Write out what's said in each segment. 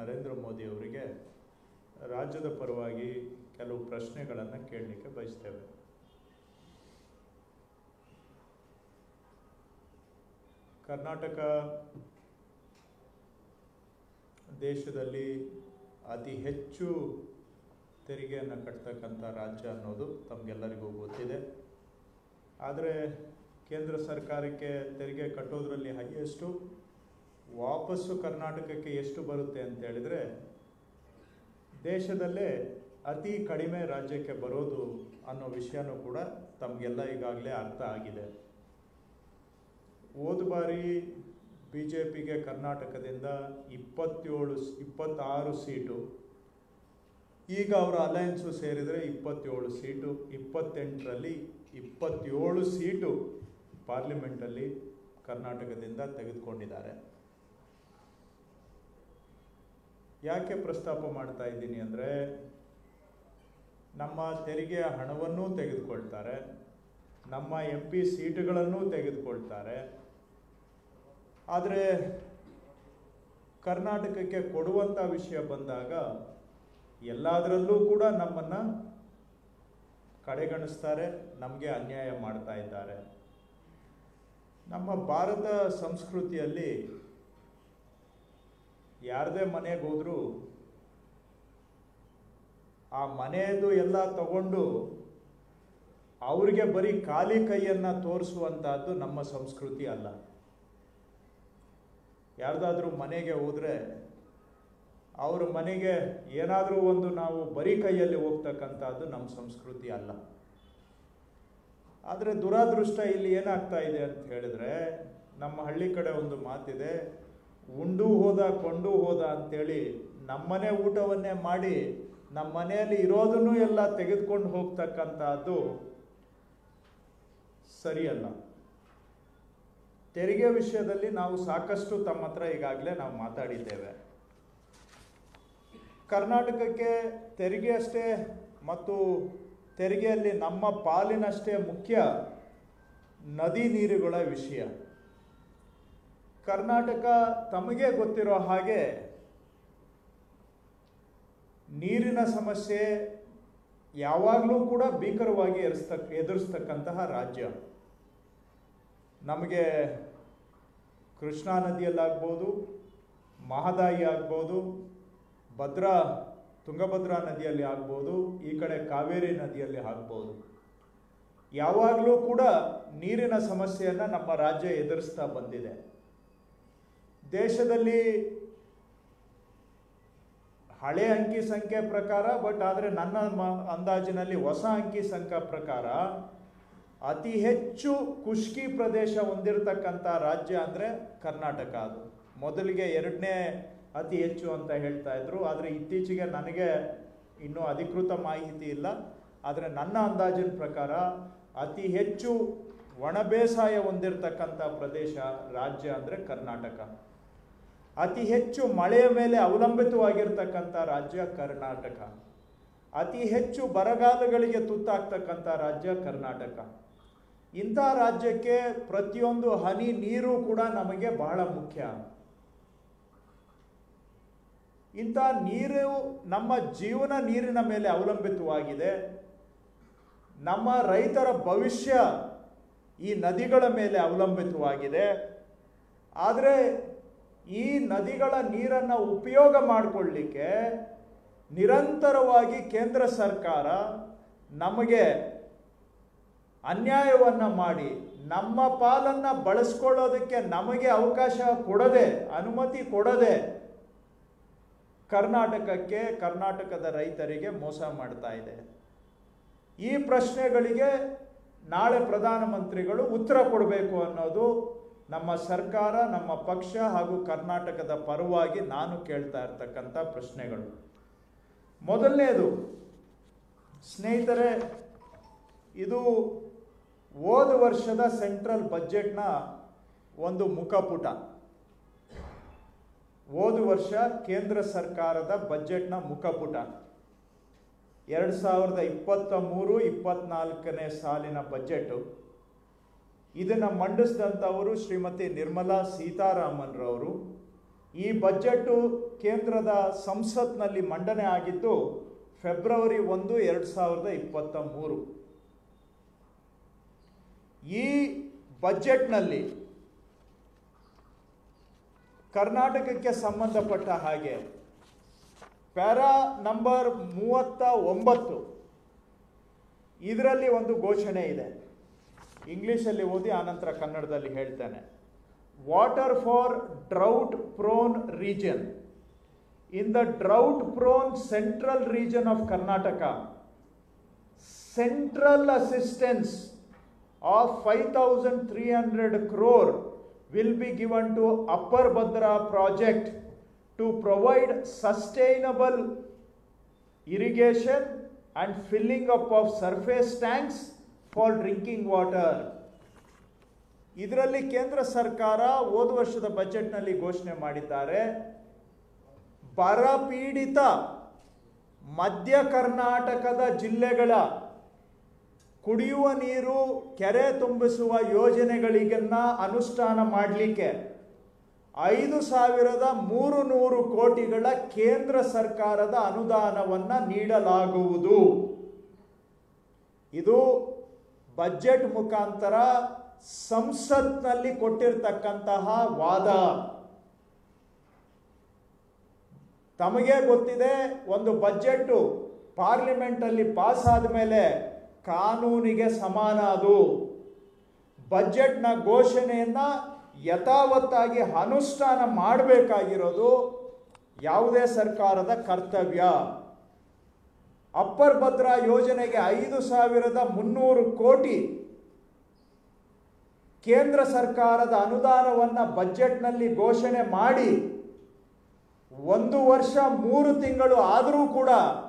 ನರೇಂದ್ರ ಮೋದಿ ಅವರಿಗೆ ರಾಜ್ಯದ ಪರವಾಗಿ ಕೆಲವು ಪ್ರಶ್ನೆಗಳನ್ನು ಕೇಳಲಿಕ್ಕೆ ಬಯಸ್ತೇವೆ ಕರ್ನಾಟಕ ದೇಶದಲ್ಲಿ ಅತಿ ಹೆಚ್ಚು ತೆರಿಗೆಯನ್ನು ಕಟ್ತಕ್ಕಂಥ ರಾಜ್ಯ ಅನ್ನೋದು ತಮಗೆಲ್ಲರಿಗೂ ಗೊತ್ತಿದೆ ಆದರೆ ಕೇಂದ್ರ ಸರ್ಕಾರಕ್ಕೆ ತೆರಿಗೆ ಕಟ್ಟೋದ್ರಲ್ಲಿ ಹೈಯೆಸ್ಟು ವಾಪಸ್ಸು ಕರ್ನಾಟಕಕ್ಕೆ ಎಷ್ಟು ಬರುತ್ತೆ ಅಂತ ಹೇಳಿದರೆ ದೇಶದಲ್ಲೇ ಅತಿ ಕಡಿಮೆ ರಾಜ್ಯಕ್ಕೆ ಬರೋದು ಅನ್ನೋ ವಿಷಯನೂ ಕೂಡ ತಮಗೆಲ್ಲ ಈಗಾಗಲೇ ಅರ್ಥ ಆಗಿದೆ ಹೋದ ಬಾರಿ ಬಿ ಜೆ ಪಿಗೆ ಕರ್ನಾಟಕದಿಂದ ಇಪ್ಪತ್ತೇಳು ಇಪ್ಪತ್ತಾರು ಸೀಟು ಈಗ ಅವರ ಅಲಯನ್ಸು ಸೇರಿದರೆ ಇಪ್ಪತ್ತೇಳು ಸೀಟು ಇಪ್ಪತ್ತೆಂಟರಲ್ಲಿ ಇಪ್ಪತ್ತೇಳು ಸೀಟು ಪಾರ್ಲಿಮೆಂಟಲ್ಲಿ ಕರ್ನಾಟಕದಿಂದ ತೆಗೆದುಕೊಂಡಿದ್ದಾರೆ ಯಾಕೆ ಪ್ರಸ್ತಾಪ ಮಾಡ್ತಾ ಇದ್ದೀನಿ ಅಂದರೆ ನಮ್ಮ ತೆರಿಗೆಯ ಹಣವನ್ನೂ ತೆಗೆದುಕೊಳ್ತಾರೆ ನಮ್ಮ ಎಂ ಪಿ ಸೀಟುಗಳನ್ನೂ ತೆಗೆದುಕೊಳ್ತಾರೆ ಆದರೆ ಕರ್ನಾಟಕಕ್ಕೆ ಕೊಡುವಂಥ ವಿಷಯ ಬಂದಾಗ ಎಲ್ಲದರಲ್ಲೂ ಕೂಡ ನಮ್ಮನ್ನು ಕಡೆಗಣಿಸ್ತಾರೆ ನಮಗೆ ಅನ್ಯಾಯ ಮಾಡ್ತಾ ಇದ್ದಾರೆ ನಮ್ಮ ಭಾರತ ಸಂಸ್ಕೃತಿಯಲ್ಲಿ ಯಾರದೇ ಮನೆಗೆ ಹೋದರೂ ಆ ಮನೆಯದು ಎಲ್ಲ ತಗೊಂಡು ಅವ್ರಿಗೆ ಬರೀ ಖಾಲಿ ಕೈಯನ್ನು ತೋರಿಸುವಂತಹದ್ದು ನಮ್ಮ ಸಂಸ್ಕೃತಿ ಅಲ್ಲ ಯಾರ್ದಾದ್ರೂ ಮನೆಗೆ ಹೋದರೆ ಅವ್ರ ಮನೆಗೆ ಏನಾದರೂ ಒಂದು ನಾವು ಬರೀ ಕೈಯಲ್ಲಿ ಹೋಗ್ತಕ್ಕಂಥದ್ದು ನಮ್ಮ ಸಂಸ್ಕೃತಿ ಅಲ್ಲ ಆದರೆ ದುರಾದೃಷ್ಟ ಇಲ್ಲಿ ಏನಾಗ್ತಾ ಇದೆ ಅಂತ ಹೇಳಿದ್ರೆ ನಮ್ಮ ಹಳ್ಳಿ ಕಡೆ ಒಂದು ಮಾತಿದೆ ಉಂಡು ಹೋದ ಕೊಂಡು ಹೋದ ಅಂತೇಳಿ ನಮ್ಮನೆ ಊಟವನ್ನೇ ಮಾಡಿ ನಮ್ಮ ಮನೆಯಲ್ಲಿ ಇರೋದನ್ನು ಎಲ್ಲ ತೆಗೆದುಕೊಂಡು ಹೋಗ್ತಕ್ಕಂಥದ್ದು ಸರಿಯಲ್ಲ ತೆರಿಗೆ ವಿಷಯದಲ್ಲಿ ನಾವು ಸಾಕಷ್ಟು ತಮ್ಮ ಹತ್ರ ಈಗಾಗಲೇ ನಾವು ಮಾತಾಡಿದ್ದೇವೆ ಕರ್ನಾಟಕಕ್ಕೆ ತೆರಿಗೆ ಅಷ್ಟೇ ಮತ್ತು ತೆರಿಗೆಯಲ್ಲಿ ನಮ್ಮ ಪಾಲಿನಷ್ಟೇ ಮುಖ್ಯ ನದಿ ನೀರುಗಳ ವಿಷಯ ಕರ್ನಾಟಕ ತಮಗೆ ಗೊತ್ತಿರೋ ಹಾಗೆ ನೀರಿನ ಸಮಸ್ಯೆ ಯಾವಾಗಲೂ ಕೂಡ ಭೀಕರವಾಗಿ ಎರಿಸ್ತಕ್ ಎದುರಿಸ್ತಕ್ಕಂತಹ ರಾಜ್ಯ ನಮಗೆ ಕೃಷ್ಣಾ ನದಿಯಲ್ಲಾಗ್ಬೋದು ಮಹದಾಯಿ ಆಗ್ಬೋದು ಭದ್ರಾ ತುಂಗಭದ್ರಾ ನದಿಯಲ್ಲಿ ಆಗ್ಬೋದು ಈ ಕಡೆ ಕಾವೇರಿ ನದಿಯಲ್ಲಿ ಆಗ್ಬೋದು ಯಾವಾಗಲೂ ಕೂಡ ನೀರಿನ ಸಮಸ್ಯೆಯನ್ನು ನಮ್ಮ ರಾಜ್ಯ ಎದುರಿಸ್ತಾ ಬಂದಿದೆ ದೇಶದಲ್ಲಿ ಹಳೆ ಅಂಕಿ ಸಂಖ್ಯೆ ಪ್ರಕಾರ ಬಟ್ ಆದರೆ ನನ್ನ ಮ ಅಂದಾಜಿನಲ್ಲಿ ಹೊಸ ಅಂಕಿ ಸಂಖ್ಯೆ ಪ್ರಕಾರ ಅತಿ ಹೆಚ್ಚು ಖುಷ್ಕಿ ಪ್ರದೇಶ ಹೊಂದಿರತಕ್ಕಂಥ ರಾಜ್ಯ ಅಂದರೆ ಕರ್ನಾಟಕ ಅದು ಮೊದಲಿಗೆ ಎರಡನೇ ಅತಿ ಹೆಚ್ಚು ಅಂತ ಹೇಳ್ತಾ ಇದ್ರು ಆದರೆ ಇತ್ತೀಚೆಗೆ ನನಗೆ ಇನ್ನೂ ಅಧಿಕೃತ ಮಾಹಿತಿ ಇಲ್ಲ ಆದರೆ ನನ್ನ ಅಂದಾಜಿನ ಪ್ರಕಾರ ಅತಿ ಹೆಚ್ಚು ಒಣ ಬೇಸಾಯ ಹೊಂದಿರತಕ್ಕಂಥ ಪ್ರದೇಶ ರಾಜ್ಯ ಅಂದರೆ ಕರ್ನಾಟಕ ಅತಿ ಹೆಚ್ಚು ಮಳೆಯ ಮೇಲೆ ಅವಲಂಬಿತವಾಗಿರ್ತಕ್ಕಂಥ ರಾಜ್ಯ ಕರ್ನಾಟಕ ಅತಿ ಹೆಚ್ಚು ಬರಗಾಲಗಳಿಗೆ ತುತ್ತಾಗ್ತಕ್ಕಂಥ ರಾಜ್ಯ ಕರ್ನಾಟಕ ಇಂಥ ರಾಜ್ಯಕ್ಕೆ ಪ್ರತಿಯೊಂದು ಹನಿ ನೀರು ಕೂಡ ನಮಗೆ ಬಹಳ ಮುಖ್ಯ ಇಂಥ ನೀರು ನಮ್ಮ ಜೀವನ ನೀರಿನ ಮೇಲೆ ಅವಲಂಬಿತವಾಗಿದೆ ನಮ್ಮ ರೈತರ ಭವಿಷ್ಯ ಈ ನದಿಗಳ ಮೇಲೆ ಅವಲಂಬಿತವಾಗಿದೆ ಆದರೆ ಈ ನದಿಗಳ ನೀರನ್ನು ಉಪಯೋಗ ಮಾಡಿಕೊಳ್ಳಿಕ್ಕೆ ನಿರಂತರವಾಗಿ ಕೇಂದ್ರ ಸರ್ಕಾರ ನಮಗೆ ಅನ್ಯಾಯವನ್ನು ಮಾಡಿ ನಮ್ಮ ಪಾಲನ್ನು ಬಳಸ್ಕೊಳ್ಳೋದಕ್ಕೆ ನಮಗೆ ಅವಕಾಶ ಕೊಡದೆ ಅನುಮತಿ ಕೊಡದೆ ಕರ್ನಾಟಕಕ್ಕೆ ಕರ್ನಾಟಕದ ರೈತರಿಗೆ ಮೋಸ ಮಾಡ್ತಾ ಇದೆ ಈ ಪ್ರಶ್ನೆಗಳಿಗೆ ನಾಳೆ ಪ್ರಧಾನಮಂತ್ರಿಗಳು ಉತ್ತರ ಕೊಡಬೇಕು ಅನ್ನೋದು ನಮ್ಮ ಸರ್ಕಾರ ನಮ್ಮ ಪಕ್ಷ ಹಾಗೂ ಕರ್ನಾಟಕದ ಪರವಾಗಿ ನಾನು ಕೇಳ್ತಾ ಇರ್ತಕ್ಕಂಥ ಪ್ರಶ್ನೆಗಳು ಮೊದಲನೇದು ಸ್ನೇಹಿತರೆ ಹೋದ ಹೋದ ವರ್ಷದ ಸೆಂಟ್ರಲ್ ಬಜೆಟ್ನ ಒಂದು ಮುಖಪುಟ ಹೋದ ವರ್ಷ ಕೇಂದ್ರ ಸರ್ಕಾರದ ಬಜೆಟ್ನ ಮುಖಪುಟ ಎರಡು ಸಾವಿರದ ಇಪ್ಪತ್ತ ಮೂರು ಇಪ್ಪತ್ನಾಲ್ಕನೇ ಸಾಲಿನ ಬಜೆಟು ಇದನ್ನು ಮಂಡಿಸಿದಂಥವರು ಶ್ರೀಮತಿ ನಿರ್ಮಲಾ ಸೀತಾರಾಮನ್ ರವರು ಈ ಬಜೆಟು ಕೇಂದ್ರದ ಸಂಸತ್ನಲ್ಲಿ ಮಂಡನೆ ಆಗಿದ್ದು ಫೆಬ್ರವರಿ ಒಂದು ಎರಡು ಸಾವಿರದ ಇಪ್ಪತ್ತ ಮೂರು ಈ ಬಜೆಟ್ನಲ್ಲಿ ಕರ್ನಾಟಕಕ್ಕೆ ಸಂಬಂಧಪಟ್ಟ ಹಾಗೆ ಪ್ಯಾರಾ ನಂಬರ್ ಮೂವತ್ತ ಒಂಬತ್ತು ಇದರಲ್ಲಿ ಒಂದು ಘೋಷಣೆ ಇದೆ ಇಂಗ್ಲಿಷಲ್ಲಿ ಓದಿ ಆನಂತರ ಕನ್ನಡದಲ್ಲಿ ಹೇಳ್ತೇನೆ water for drought prone region in the drought prone central region of Karnataka central assistance of five thousand three hundred crore will be given to Upper Bhadra project to provide sustainable irrigation and filling up of surface tanks for drinking water. ಇದರಲ್ಲಿ ಕೇಂದ್ರ ಸರ್ಕಾರ ಹೋದ ವರ್ಷದ ಬಜೆಟ್ನಲ್ಲಿ ಘೋಷಣೆ ಮಾಡಿದ್ದಾರೆ ಬರ ಪೀಡಿತ ಮಧ್ಯ ಕರ್ನಾಟಕದ ಜಿಲ್ಲೆಗಳ ಕುಡಿಯುವ ನೀರು ಕೆರೆ ತುಂಬಿಸುವ ಯೋಜನೆಗಳಿಗನ್ನ ಅನುಷ್ಠಾನ ಮಾಡಲಿಕ್ಕೆ ಐದು ಸಾವಿರದ ಮೂರು ನೂರು ಕೋಟಿಗಳ ಕೇಂದ್ರ ಸರ್ಕಾರದ ಅನುದಾನವನ್ನು ನೀಡಲಾಗುವುದು ಇದು ಬಜೆಟ್ ಮುಖಾಂತರ ಸಂಸತ್ನಲ್ಲಿ ಕೊಟ್ಟಿರ್ತಕ್ಕಂತಹ ವಾದ ತಮಗೆ ಗೊತ್ತಿದೆ ಒಂದು ಬಜೆಟ್ ಪಾರ್ಲಿಮೆಂಟಲ್ಲಿ ಪಾಸ್ ಆದಮೇಲೆ ಕಾನೂನಿಗೆ ಸಮಾನ ಅದು ಬಜೆಟ್ನ ಘೋಷಣೆಯನ್ನ ಯಥಾವತ್ತಾಗಿ ಅನುಷ್ಠಾನ ಮಾಡಬೇಕಾಗಿರೋದು ಯಾವುದೇ ಸರ್ಕಾರದ ಕರ್ತವ್ಯ ಅಪ್ಪರ್ ಭದ್ರಾ ಯೋಜನೆಗೆ ಐದು ಸಾವಿರದ ಮುನ್ನೂರು ಕೋಟಿ ಕೇಂದ್ರ ಸರ್ಕಾರದ ಅನುದಾನವನ್ನು ಬಜೆಟ್ನಲ್ಲಿ ಘೋಷಣೆ ಮಾಡಿ ಒಂದು ವರ್ಷ ಮೂರು ತಿಂಗಳು ಆದರೂ ಕೂಡ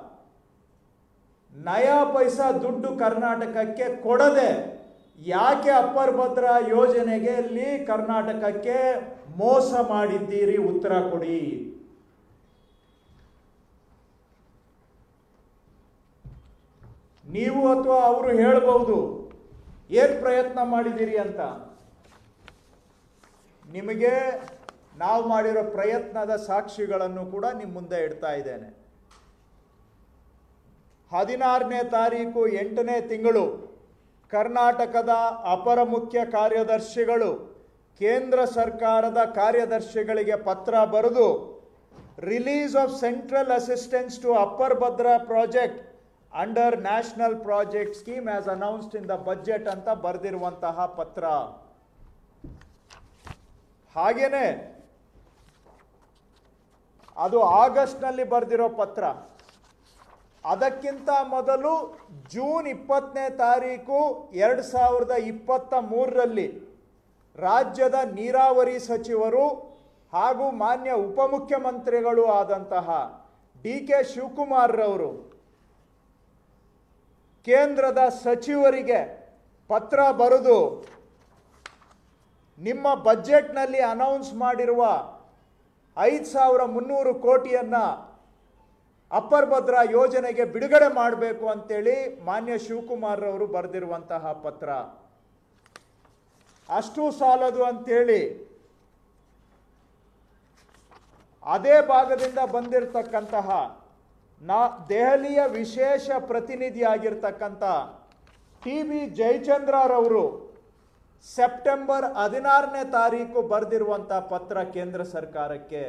ನಯಾ ಪೈಸಾ ದುಡ್ಡು ಕರ್ನಾಟಕಕ್ಕೆ ಕೊಡದೆ ಯಾಕೆ ಅಪ್ಪರ್ ಭದ್ರಾ ಯೋಜನೆಗೆ ಅಲ್ಲಿ ಕರ್ನಾಟಕಕ್ಕೆ ಮೋಸ ಮಾಡಿದ್ದೀರಿ ಉತ್ತರ ಕೊಡಿ ನೀವು ಅಥವಾ ಅವರು ಹೇಳಬಹುದು ಏನು ಪ್ರಯತ್ನ ಮಾಡಿದ್ದೀರಿ ಅಂತ ನಿಮಗೆ ನಾವು ಮಾಡಿರೋ ಪ್ರಯತ್ನದ ಸಾಕ್ಷಿಗಳನ್ನು ಕೂಡ ನಿಮ್ಮ ಮುಂದೆ ಇಡ್ತಾ ಇದ್ದೇನೆ ಹದಿನಾರನೇ ತಾರೀಕು ಎಂಟನೇ ತಿಂಗಳು ಕರ್ನಾಟಕದ ಅಪರ ಮುಖ್ಯ ಕಾರ್ಯದರ್ಶಿಗಳು ಕೇಂದ್ರ ಸರ್ಕಾರದ ಕಾರ್ಯದರ್ಶಿಗಳಿಗೆ ಪತ್ರ ಬರೆದು release of central assistance to upper Bhadra project under national project scheme as announced in the budget ಅಂತ ಬರೆದಿರುವಂತಹ ಪತ್ರ ಹಾಗೇನೆ ಅದು ಆಗಸ್ಟ್ನಲ್ಲಿ ಬರೆದಿರೋ ಪತ್ರ ಅದಕ್ಕಿಂತ ಮೊದಲು ಜೂನ್ ಇಪ್ಪತ್ತನೇ ತಾರೀಕು ಎರಡು ಸಾವಿರದ ಇಪ್ಪತ್ತ ಮೂರರಲ್ಲಿ ರಾಜ್ಯದ ನೀರಾವರಿ ಸಚಿವರು ಹಾಗೂ ಮಾನ್ಯ ಉಪಮುಖ್ಯಮಂತ್ರಿಗಳು ಆದಂತಹ ಡಿ ಕೆ ಶಿವಕುಮಾರ್ರವರು ಕೇಂದ್ರದ ಸಚಿವರಿಗೆ ಪತ್ರ ಬರೆದು ನಿಮ್ಮ ಬಜೆಟ್ನಲ್ಲಿ ಅನೌನ್ಸ್ ಮಾಡಿರುವ ಐದು ಸಾವಿರ ಮುನ್ನೂರು ಕೋಟಿಯನ್ನು ಅಪ್ಪರ್ ಭದ್ರಾ ಯೋಜನೆಗೆ ಬಿಡುಗಡೆ ಮಾಡಬೇಕು ಅಂತೇಳಿ ಮಾನ್ಯ ಶಿವಕುಮಾರ್ ಅವರು ಬರೆದಿರುವಂತಹ ಪತ್ರ ಅಷ್ಟು ಸಾಲದು ಅಂತೇಳಿ ಅದೇ ಭಾಗದಿಂದ ಬಂದಿರತಕ್ಕಂತಹ ನಾ ದೆಹಲಿಯ ವಿಶೇಷ ಪ್ರತಿನಿಧಿಯಾಗಿರ್ತಕ್ಕಂಥ ಟಿ ಬಿ ಜಯಚಂದ್ರರವರು ಸೆಪ್ಟೆಂಬರ್ ಹದಿನಾರನೇ ತಾರೀಕು ಬರೆದಿರುವಂಥ ಪತ್ರ ಕೇಂದ್ರ ಸರ್ಕಾರಕ್ಕೆ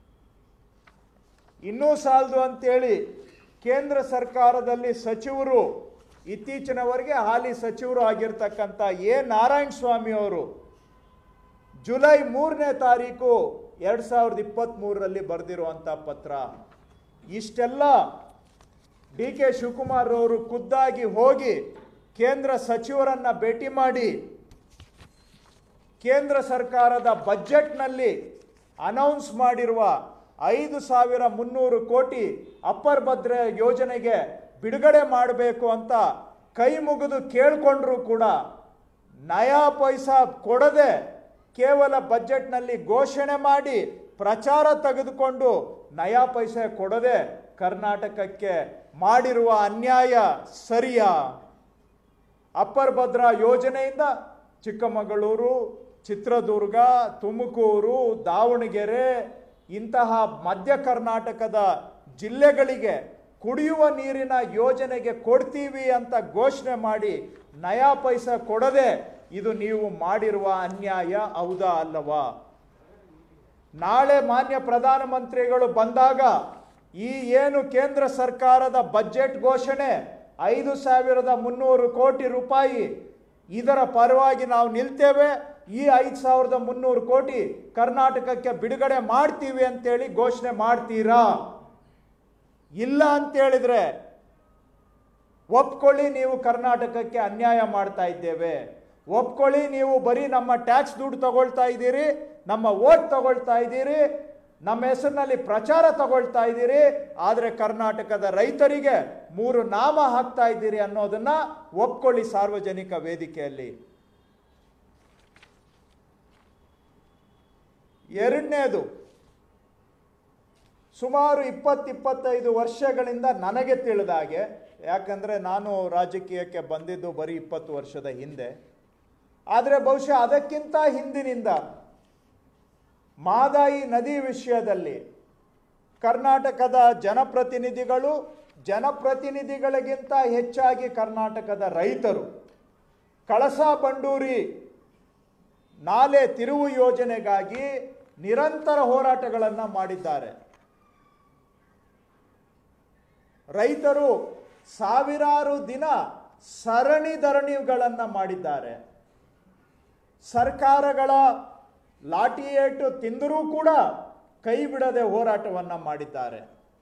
ಇನ್ನೂ ಸಾಲದು ಅಂತೇಳಿ ಕೇಂದ್ರ ಸರ್ಕಾರದಲ್ಲಿ ಸಚಿವರು ಇತ್ತೀಚಿನವರೆಗೆ ಹಾಲಿ ಸಚಿವರು ಆಗಿರ್ತಕ್ಕಂಥ ಎ ನಾರಾಯಣ ಸ್ವಾಮಿ ಅವರು ಜುಲೈ ಮೂರನೇ ತಾರೀಕು ಎರಡು ಸಾವಿರದ ಇಪ್ಪತ್ತ್ಮೂರರಲ್ಲಿ ಬರೆದಿರುವಂಥ ಪತ್ರ ಇಷ್ಟೆಲ್ಲ ಡಿ ಕೆ ಶಿವಕುಮಾರ್ ಅವರು ಖುದ್ದಾಗಿ ಹೋಗಿ ಕೇಂದ್ರ ಸಚಿವರನ್ನ ಭೇಟಿ ಮಾಡಿ ಕೇಂದ್ರ ಸರ್ಕಾರದ ಬಜೆಟ್ನಲ್ಲಿ ಅನೌನ್ಸ್ ಮಾಡಿರುವ ಐದು ಸಾವಿರ ಮುನ್ನೂರು ಕೋಟಿ ಅಪ್ಪರ್ ಭದ್ರ ಯೋಜನೆಗೆ ಬಿಡುಗಡೆ ಮಾಡಬೇಕು ಅಂತ ಕೈ ಮುಗಿದು ಕೇಳಿಕೊಂಡ್ರೂ ಕೂಡ ನಯಾ ಪೈಸಾ ಕೊಡದೆ ಕೇವಲ ಬಜೆಟ್ನಲ್ಲಿ ಘೋಷಣೆ ಮಾಡಿ ಪ್ರಚಾರ ತೆಗೆದುಕೊಂಡು ನಯಾ ಪೈಸೆ ಕೊಡದೆ ಕರ್ನಾಟಕಕ್ಕೆ ಮಾಡಿರುವ ಅನ್ಯಾಯ ಸರಿಯಾ ಅಪ್ಪರ್ ಭದ್ರಾ ಯೋಜನೆಯಿಂದ ಚಿಕ್ಕಮಗಳೂರು ಚಿತ್ರದುರ್ಗ ತುಮಕೂರು ದಾವಣಗೆರೆ ಇಂತಹ ಮಧ್ಯ ಕರ್ನಾಟಕದ ಜಿಲ್ಲೆಗಳಿಗೆ ಕುಡಿಯುವ ನೀರಿನ ಯೋಜನೆಗೆ ಕೊಡ್ತೀವಿ ಅಂತ ಘೋಷಣೆ ಮಾಡಿ ನಯಾ ಪೈಸ ಕೊಡದೆ ಇದು ನೀವು ಮಾಡಿರುವ ಅನ್ಯಾಯ ಹೌದಾ ಅಲ್ಲವಾ ನಾಳೆ ಮಾನ್ಯ ಪ್ರಧಾನಮಂತ್ರಿಗಳು ಬಂದಾಗ ಈ ಏನು ಕೇಂದ್ರ ಸರ್ಕಾರದ ಬಜೆಟ್ ಘೋಷಣೆ ಐದು ಸಾವಿರದ ಮುನ್ನೂರು ಕೋಟಿ ರೂಪಾಯಿ ಇದರ ಪರವಾಗಿ ನಾವು ನಿಲ್ತೇವೆ ಈ ಐದು ಸಾವಿರದ ಮುನ್ನೂರು ಕೋಟಿ ಕರ್ನಾಟಕಕ್ಕೆ ಬಿಡುಗಡೆ ಮಾಡ್ತೀವಿ ಅಂತೇಳಿ ಘೋಷಣೆ ಮಾಡ್ತೀರಾ ಇಲ್ಲ ಅಂತೇಳಿದ್ರೆ ಒಪ್ಕೊಳ್ಳಿ ನೀವು ಕರ್ನಾಟಕಕ್ಕೆ ಅನ್ಯಾಯ ಮಾಡ್ತಾ ಇದ್ದೇವೆ ಒಪ್ಕೊಳ್ಳಿ ನೀವು ಬರೀ ನಮ್ಮ ಟ್ಯಾಕ್ಸ್ ದುಡ್ಡು ತಗೊಳ್ತಾ ಇದ್ದೀರಿ ನಮ್ಮ ಓಟ್ ತಗೊಳ್ತಾ ಇದ್ದೀರಿ ನಮ್ಮ ಹೆಸರಿನಲ್ಲಿ ಪ್ರಚಾರ ತಗೊಳ್ತಾ ಇದ್ದೀರಿ ಆದರೆ ಕರ್ನಾಟಕದ ರೈತರಿಗೆ ಮೂರು ನಾಮ ಹಾಕ್ತಾ ಇದ್ದೀರಿ ಅನ್ನೋದನ್ನ ಒಪ್ಕೊಳ್ಳಿ ಸಾರ್ವಜನಿಕ ವೇದಿಕೆಯಲ್ಲಿ ಎರಡನೇದು ಸುಮಾರು ಇಪ್ಪತ್ತಿಪ್ಪತ್ತೈದು ವರ್ಷಗಳಿಂದ ನನಗೆ ತಿಳಿದ ಹಾಗೆ ಯಾಕಂದರೆ ನಾನು ರಾಜಕೀಯಕ್ಕೆ ಬಂದಿದ್ದು ಬರೀ ಇಪ್ಪತ್ತು ವರ್ಷದ ಹಿಂದೆ ಆದರೆ ಬಹುಶಃ ಅದಕ್ಕಿಂತ ಹಿಂದಿನಿಂದ ಮಾದಾಯಿ ನದಿ ವಿಷಯದಲ್ಲಿ ಕರ್ನಾಟಕದ ಜನಪ್ರತಿನಿಧಿಗಳು ಜನಪ್ರತಿನಿಧಿಗಳಿಗಿಂತ ಹೆಚ್ಚಾಗಿ ಕರ್ನಾಟಕದ ರೈತರು ಕಳಸಾ ಬಂಡೂರಿ ನಾಲೆ ತಿರುವು ಯೋಜನೆಗಾಗಿ ನಿರಂತರ ಹೋರಾಟಗಳನ್ನು ಮಾಡಿದ್ದಾರೆ ರೈತರು ಸಾವಿರಾರು ದಿನ ಸರಣಿ ಧರಣಿಗಳನ್ನು ಮಾಡಿದ್ದಾರೆ ಸರ್ಕಾರಗಳ ಲಾಠಿ ಏಟು ತಿಂದರೂ ಕೂಡ ಕೈ ಬಿಡದೆ ಹೋರಾಟವನ್ನು ಮಾಡಿದ್ದಾರೆ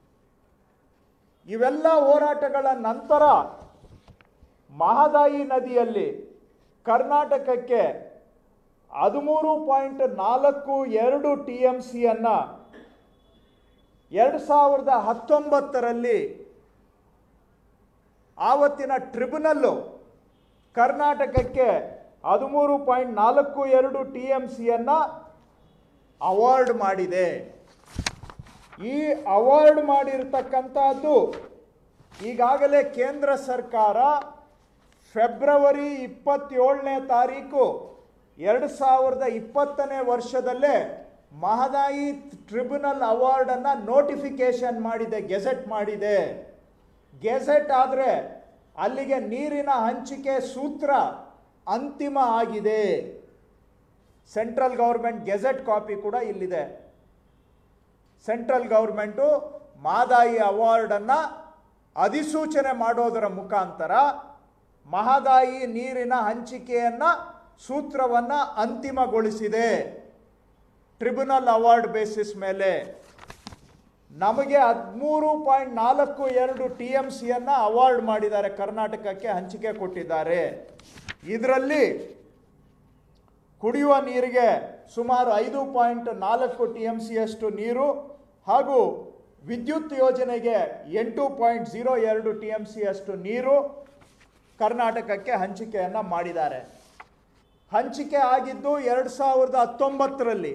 ಇವೆಲ್ಲ ಹೋರಾಟಗಳ ನಂತರ ಮಹದಾಯಿ ನದಿಯಲ್ಲಿ ಕರ್ನಾಟಕಕ್ಕೆ ಹದಿಮೂರು ಪಾಯಿಂಟ್ ನಾಲ್ಕು ಎರಡು ಟಿ ಎಂ ಸಿಯನ್ನು ಎರಡು ಸಾವಿರದ ಹತ್ತೊಂಬತ್ತರಲ್ಲಿ ಆವತ್ತಿನ ಟ್ರಿಬ್ಯುನಲ್ಲು ಕರ್ನಾಟಕಕ್ಕೆ ಹದಿಮೂರು ಪಾಯಿಂಟ್ ನಾಲ್ಕು ಎರಡು ಟಿ ಎಂ ಸಿಯನ್ನು ಅವಾರ್ಡ್ ಮಾಡಿದೆ ಈ ಅವಾರ್ಡ್ ಮಾಡಿರ್ತಕ್ಕಂಥದ್ದು ಈಗಾಗಲೇ ಕೇಂದ್ರ ಸರ್ಕಾರ ಫೆಬ್ರವರಿ ಇಪ್ಪತ್ತೇಳನೇ ತಾರೀಕು ಎರಡು ಸಾವಿರದ ಇಪ್ಪತ್ತನೇ ವರ್ಷದಲ್ಲೇ ಮಹದಾಯಿ ಟ್ರಿಬ್ಯುನಲ್ ಅವಾರ್ಡನ್ನು ನೋಟಿಫಿಕೇಶನ್ ಮಾಡಿದೆ ಗೆಜೆಟ್ ಮಾಡಿದೆ ಗೆಜೆಟ್ ಆದರೆ ಅಲ್ಲಿಗೆ ನೀರಿನ ಹಂಚಿಕೆ ಸೂತ್ರ ಅಂತಿಮ ಆಗಿದೆ ಸೆಂಟ್ರಲ್ ಗೌರ್ಮೆಂಟ್ ಗೆಜೆಟ್ ಕಾಪಿ ಕೂಡ ಇಲ್ಲಿದೆ ಸೆಂಟ್ರಲ್ ಗೌರ್ಮೆಂಟು ಮಾದಾಯಿ ಅವಾರ್ಡನ್ನು ಅಧಿಸೂಚನೆ ಮಾಡೋದರ ಮುಖಾಂತರ ಮಹದಾಯಿ ನೀರಿನ ಹಂಚಿಕೆಯನ್ನು ಸೂತ್ರವನ್ನು ಅಂತಿಮಗೊಳಿಸಿದೆ ಟ್ರಿಬ್ಯುನಲ್ ಅವಾರ್ಡ್ ಬೇಸಿಸ್ ಮೇಲೆ ನಮಗೆ ಹದಿಮೂರು ಪಾಯಿಂಟ್ ನಾಲ್ಕು ಎರಡು ಟಿ ಎಂ ಸಿಯನ್ನು ಅವಾರ್ಡ್ ಮಾಡಿದ್ದಾರೆ ಕರ್ನಾಟಕಕ್ಕೆ ಹಂಚಿಕೆ ಕೊಟ್ಟಿದ್ದಾರೆ ಇದರಲ್ಲಿ ಕುಡಿಯುವ ನೀರಿಗೆ ಸುಮಾರು ಐದು ಪಾಯಿಂಟ್ ನಾಲ್ಕು ಟಿ ಎಂ ಸಿಯಷ್ಟು ನೀರು ಹಾಗೂ ವಿದ್ಯುತ್ ಯೋಜನೆಗೆ ಎಂಟು ಪಾಯಿಂಟ್ ಝೀರೋ ಎರಡು ಟಿ ಎಂ ಸಿಯಷ್ಟು ನೀರು ಕರ್ನಾಟಕಕ್ಕೆ ಹಂಚಿಕೆಯನ್ನು ಮಾಡಿದ್ದಾರೆ ಹಂಚಿಕೆ ಆಗಿದ್ದು ಎರಡು ಸಾವಿರದ ಹತ್ತೊಂಬತ್ತರಲ್ಲಿ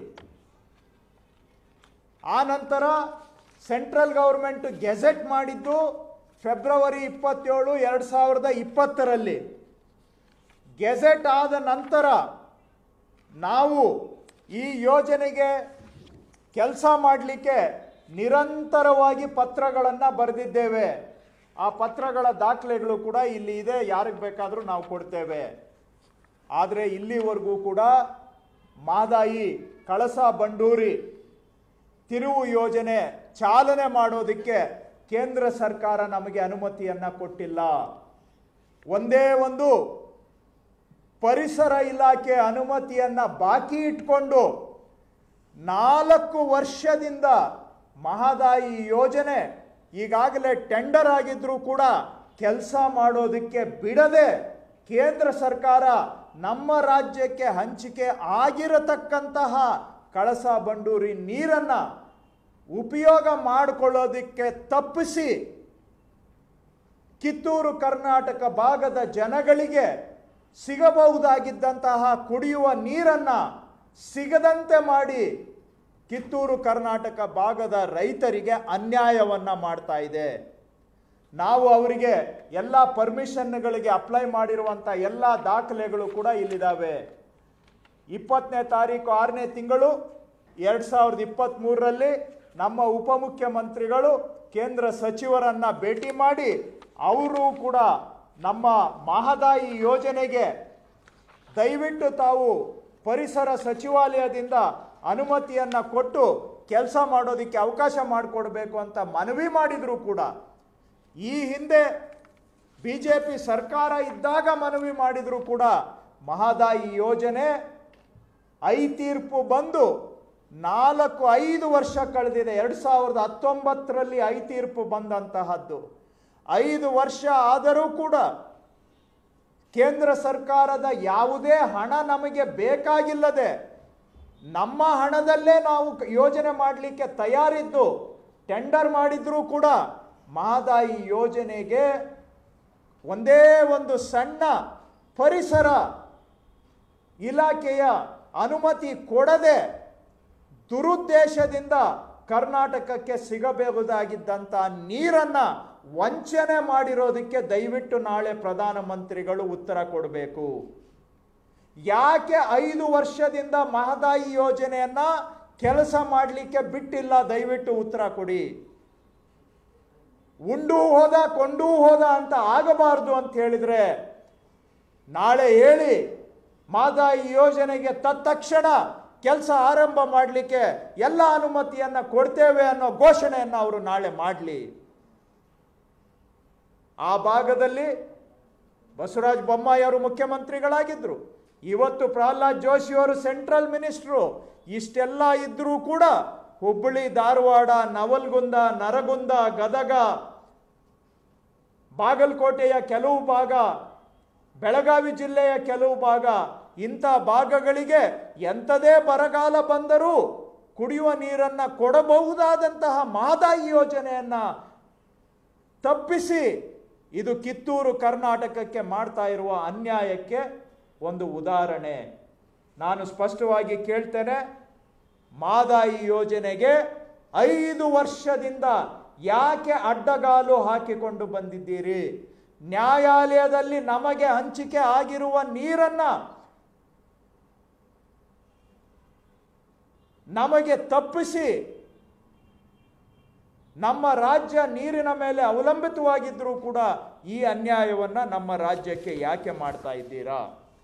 ಆ ನಂತರ ಸೆಂಟ್ರಲ್ ಗೌರ್ಮೆಂಟ್ ಗೆಜೆಟ್ ಮಾಡಿದ್ದು ಫೆಬ್ರವರಿ ಇಪ್ಪತ್ತೇಳು ಎರಡು ಸಾವಿರದ ಇಪ್ಪತ್ತರಲ್ಲಿ ಗೆಜೆಟ್ ಆದ ನಂತರ ನಾವು ಈ ಯೋಜನೆಗೆ ಕೆಲಸ ಮಾಡಲಿಕ್ಕೆ ನಿರಂತರವಾಗಿ ಪತ್ರಗಳನ್ನು ಬರೆದಿದ್ದೇವೆ ಆ ಪತ್ರಗಳ ದಾಖಲೆಗಳು ಕೂಡ ಇಲ್ಲಿ ಇದೆ ಯಾರಿಗೆ ಬೇಕಾದರೂ ನಾವು ಕೊಡ್ತೇವೆ ಆದರೆ ಇಲ್ಲಿವರೆಗೂ ಕೂಡ ಮಾದಾಯಿ ಕಳಸ ಬಂಡೂರಿ ತಿರುವು ಯೋಜನೆ ಚಾಲನೆ ಮಾಡೋದಕ್ಕೆ ಕೇಂದ್ರ ಸರ್ಕಾರ ನಮಗೆ ಅನುಮತಿಯನ್ನು ಕೊಟ್ಟಿಲ್ಲ ಒಂದೇ ಒಂದು ಪರಿಸರ ಇಲಾಖೆ ಅನುಮತಿಯನ್ನು ಬಾಕಿ ಇಟ್ಕೊಂಡು ನಾಲ್ಕು ವರ್ಷದಿಂದ ಮಹದಾಯಿ ಯೋಜನೆ ಈಗಾಗಲೇ ಟೆಂಡರ್ ಆಗಿದ್ರೂ ಕೂಡ ಕೆಲಸ ಮಾಡೋದಕ್ಕೆ ಬಿಡದೆ ಕೇಂದ್ರ ಸರ್ಕಾರ ನಮ್ಮ ರಾಜ್ಯಕ್ಕೆ ಹಂಚಿಕೆ ಆಗಿರತಕ್ಕಂತಹ ಕಳಸ ಬಂಡೂರಿ ನೀರನ್ನು ಉಪಯೋಗ ಮಾಡಿಕೊಳ್ಳೋದಕ್ಕೆ ತಪ್ಪಿಸಿ ಕಿತ್ತೂರು ಕರ್ನಾಟಕ ಭಾಗದ ಜನಗಳಿಗೆ ಸಿಗಬಹುದಾಗಿದ್ದಂತಹ ಕುಡಿಯುವ ನೀರನ್ನು ಸಿಗದಂತೆ ಮಾಡಿ ಕಿತ್ತೂರು ಕರ್ನಾಟಕ ಭಾಗದ ರೈತರಿಗೆ ಅನ್ಯಾಯವನ್ನು ಮಾಡ್ತಾ ಇದೆ ನಾವು ಅವರಿಗೆ ಎಲ್ಲ ಪರ್ಮಿಷನ್ಗಳಿಗೆ ಅಪ್ಲೈ ಮಾಡಿರುವಂಥ ಎಲ್ಲ ದಾಖಲೆಗಳು ಕೂಡ ಇಲ್ಲಿದ್ದಾವೆ ಇಪ್ಪತ್ತನೇ ತಾರೀಕು ಆರನೇ ತಿಂಗಳು ಎರಡು ಸಾವಿರದ ಇಪ್ಪತ್ತ್ಮೂರರಲ್ಲಿ ನಮ್ಮ ಉಪಮುಖ್ಯಮಂತ್ರಿಗಳು ಕೇಂದ್ರ ಸಚಿವರನ್ನ ಭೇಟಿ ಮಾಡಿ ಅವರು ಕೂಡ ನಮ್ಮ ಮಹದಾಯಿ ಯೋಜನೆಗೆ ದಯವಿಟ್ಟು ತಾವು ಪರಿಸರ ಸಚಿವಾಲಯದಿಂದ ಅನುಮತಿಯನ್ನು ಕೊಟ್ಟು ಕೆಲಸ ಮಾಡೋದಕ್ಕೆ ಅವಕಾಶ ಮಾಡಿಕೊಡ್ಬೇಕು ಅಂತ ಮನವಿ ಮಾಡಿದರೂ ಕೂಡ ಈ ಹಿಂದೆ ಬಿ ಜೆ ಪಿ ಸರ್ಕಾರ ಇದ್ದಾಗ ಮನವಿ ಮಾಡಿದರೂ ಕೂಡ ಮಹದಾಯಿ ಯೋಜನೆ ಐ ತೀರ್ಪು ಬಂದು ನಾಲ್ಕು ಐದು ವರ್ಷ ಕಳೆದಿದೆ ಎರಡು ಸಾವಿರದ ಹತ್ತೊಂಬತ್ತರಲ್ಲಿ ಐ ತೀರ್ಪು ಬಂದಂತಹದ್ದು ಐದು ವರ್ಷ ಆದರೂ ಕೂಡ ಕೇಂದ್ರ ಸರ್ಕಾರದ ಯಾವುದೇ ಹಣ ನಮಗೆ ಬೇಕಾಗಿಲ್ಲದೆ ನಮ್ಮ ಹಣದಲ್ಲೇ ನಾವು ಕ- ಯೋಜನೆ ಮಾಡಲಿಕ್ಕೆ ತಯಾರಿದ್ದು ಟೆಂಡರ್ ಮಾಡಿದ್ರೂ ಕೂಡ ಮಹದಾಯಿ ಯೋಜನೆಗೆ ಒಂದೇ ಒಂದು ಸಣ್ಣ ಪರಿಸರ ಇಲಾಖೆಯ ಅನುಮತಿ ಕೊಡದೆ ದುರುದ್ದೇಶದಿಂದ ಕರ್ನಾಟಕಕ್ಕೆ ಸಿಗಬಹುದಾಗಿದ್ದಂಥ ನೀರನ್ನ ವಂಚನೆ ಮಾಡಿರೋದಕ್ಕೆ ದಯವಿಟ್ಟು ನಾಳೆ ಪ್ರಧಾನಮಂತ್ರಿಗಳು ಉತ್ತರ ಕೊಡಬೇಕು ಯಾಕೆ ಐದು ವರ್ಷದಿಂದ ಮಹದಾಯಿ ಯೋಜನೆಯನ್ನ ಕೆಲಸ ಮಾಡಲಿಕ್ಕೆ ಬಿಟ್ಟಿಲ್ಲ ದಯವಿಟ್ಟು ಉತ್ತರ ಕೊಡಿ ಉಂಡು ಹೋದ ಕೊಂಡೂ ಹೋದ ಅಂತ ಆಗಬಾರ್ದು ಅಂತ ಹೇಳಿದ್ರೆ ನಾಳೆ ಹೇಳಿ ಮಹದಾಯಿ ಯೋಜನೆಗೆ ತತ್ಕ್ಷಣ ಕೆಲಸ ಆರಂಭ ಮಾಡಲಿಕ್ಕೆ ಎಲ್ಲ ಅನುಮತಿಯನ್ನ ಕೊಡ್ತೇವೆ ಅನ್ನೋ ಘೋಷಣೆಯನ್ನು ಅವರು ನಾಳೆ ಮಾಡಲಿ ಆ ಭಾಗದಲ್ಲಿ ಬಸವರಾಜ ಬೊಮ್ಮಾಯಿ ಅವರು ಮುಖ್ಯಮಂತ್ರಿಗಳಾಗಿದ್ದರು ಇವತ್ತು ಪ್ರಹ್ಲಾದ್ ಜೋಶಿ ಅವರು ಸೆಂಟ್ರಲ್ ಮಿನಿಸ್ಟ್ರು ಇಷ್ಟೆಲ್ಲ ಇದ್ರೂ ಕೂಡ ಹುಬ್ಬಳ್ಳಿ ಧಾರವಾಡ ನವಲ್ಗುಂದ ನರಗುಂದ ಗದಗ ಬಾಗಲಕೋಟೆಯ ಕೆಲವು ಭಾಗ ಬೆಳಗಾವಿ ಜಿಲ್ಲೆಯ ಕೆಲವು ಭಾಗ ಇಂಥ ಭಾಗಗಳಿಗೆ ಎಂಥದೇ ಬರಗಾಲ ಬಂದರೂ ಕುಡಿಯುವ ನೀರನ್ನು ಕೊಡಬಹುದಾದಂತಹ ಮಹದಾಯಿ ಯೋಜನೆಯನ್ನು ತಪ್ಪಿಸಿ ಇದು ಕಿತ್ತೂರು ಕರ್ನಾಟಕಕ್ಕೆ ಮಾಡ್ತಾ ಇರುವ ಅನ್ಯಾಯಕ್ಕೆ ಒಂದು ಉದಾಹರಣೆ ನಾನು ಸ್ಪಷ್ಟವಾಗಿ ಕೇಳ್ತೇನೆ ಮಾದಾಯಿ ಯೋಜನೆಗೆ ಐದು ವರ್ಷದಿಂದ ಯಾಕೆ ಅಡ್ಡಗಾಲು ಹಾಕಿಕೊಂಡು ಬಂದಿದ್ದೀರಿ ನ್ಯಾಯಾಲಯದಲ್ಲಿ ನಮಗೆ ಹಂಚಿಕೆ ಆಗಿರುವ ನೀರನ್ನ ನಮಗೆ ತಪ್ಪಿಸಿ ನಮ್ಮ ರಾಜ್ಯ ನೀರಿನ ಮೇಲೆ ಅವಲಂಬಿತವಾಗಿದ್ದರೂ ಕೂಡ ಈ ಅನ್ಯಾಯವನ್ನು ನಮ್ಮ ರಾಜ್ಯಕ್ಕೆ ಯಾಕೆ ಮಾಡ್ತಾ ಇದ್ದೀರಾ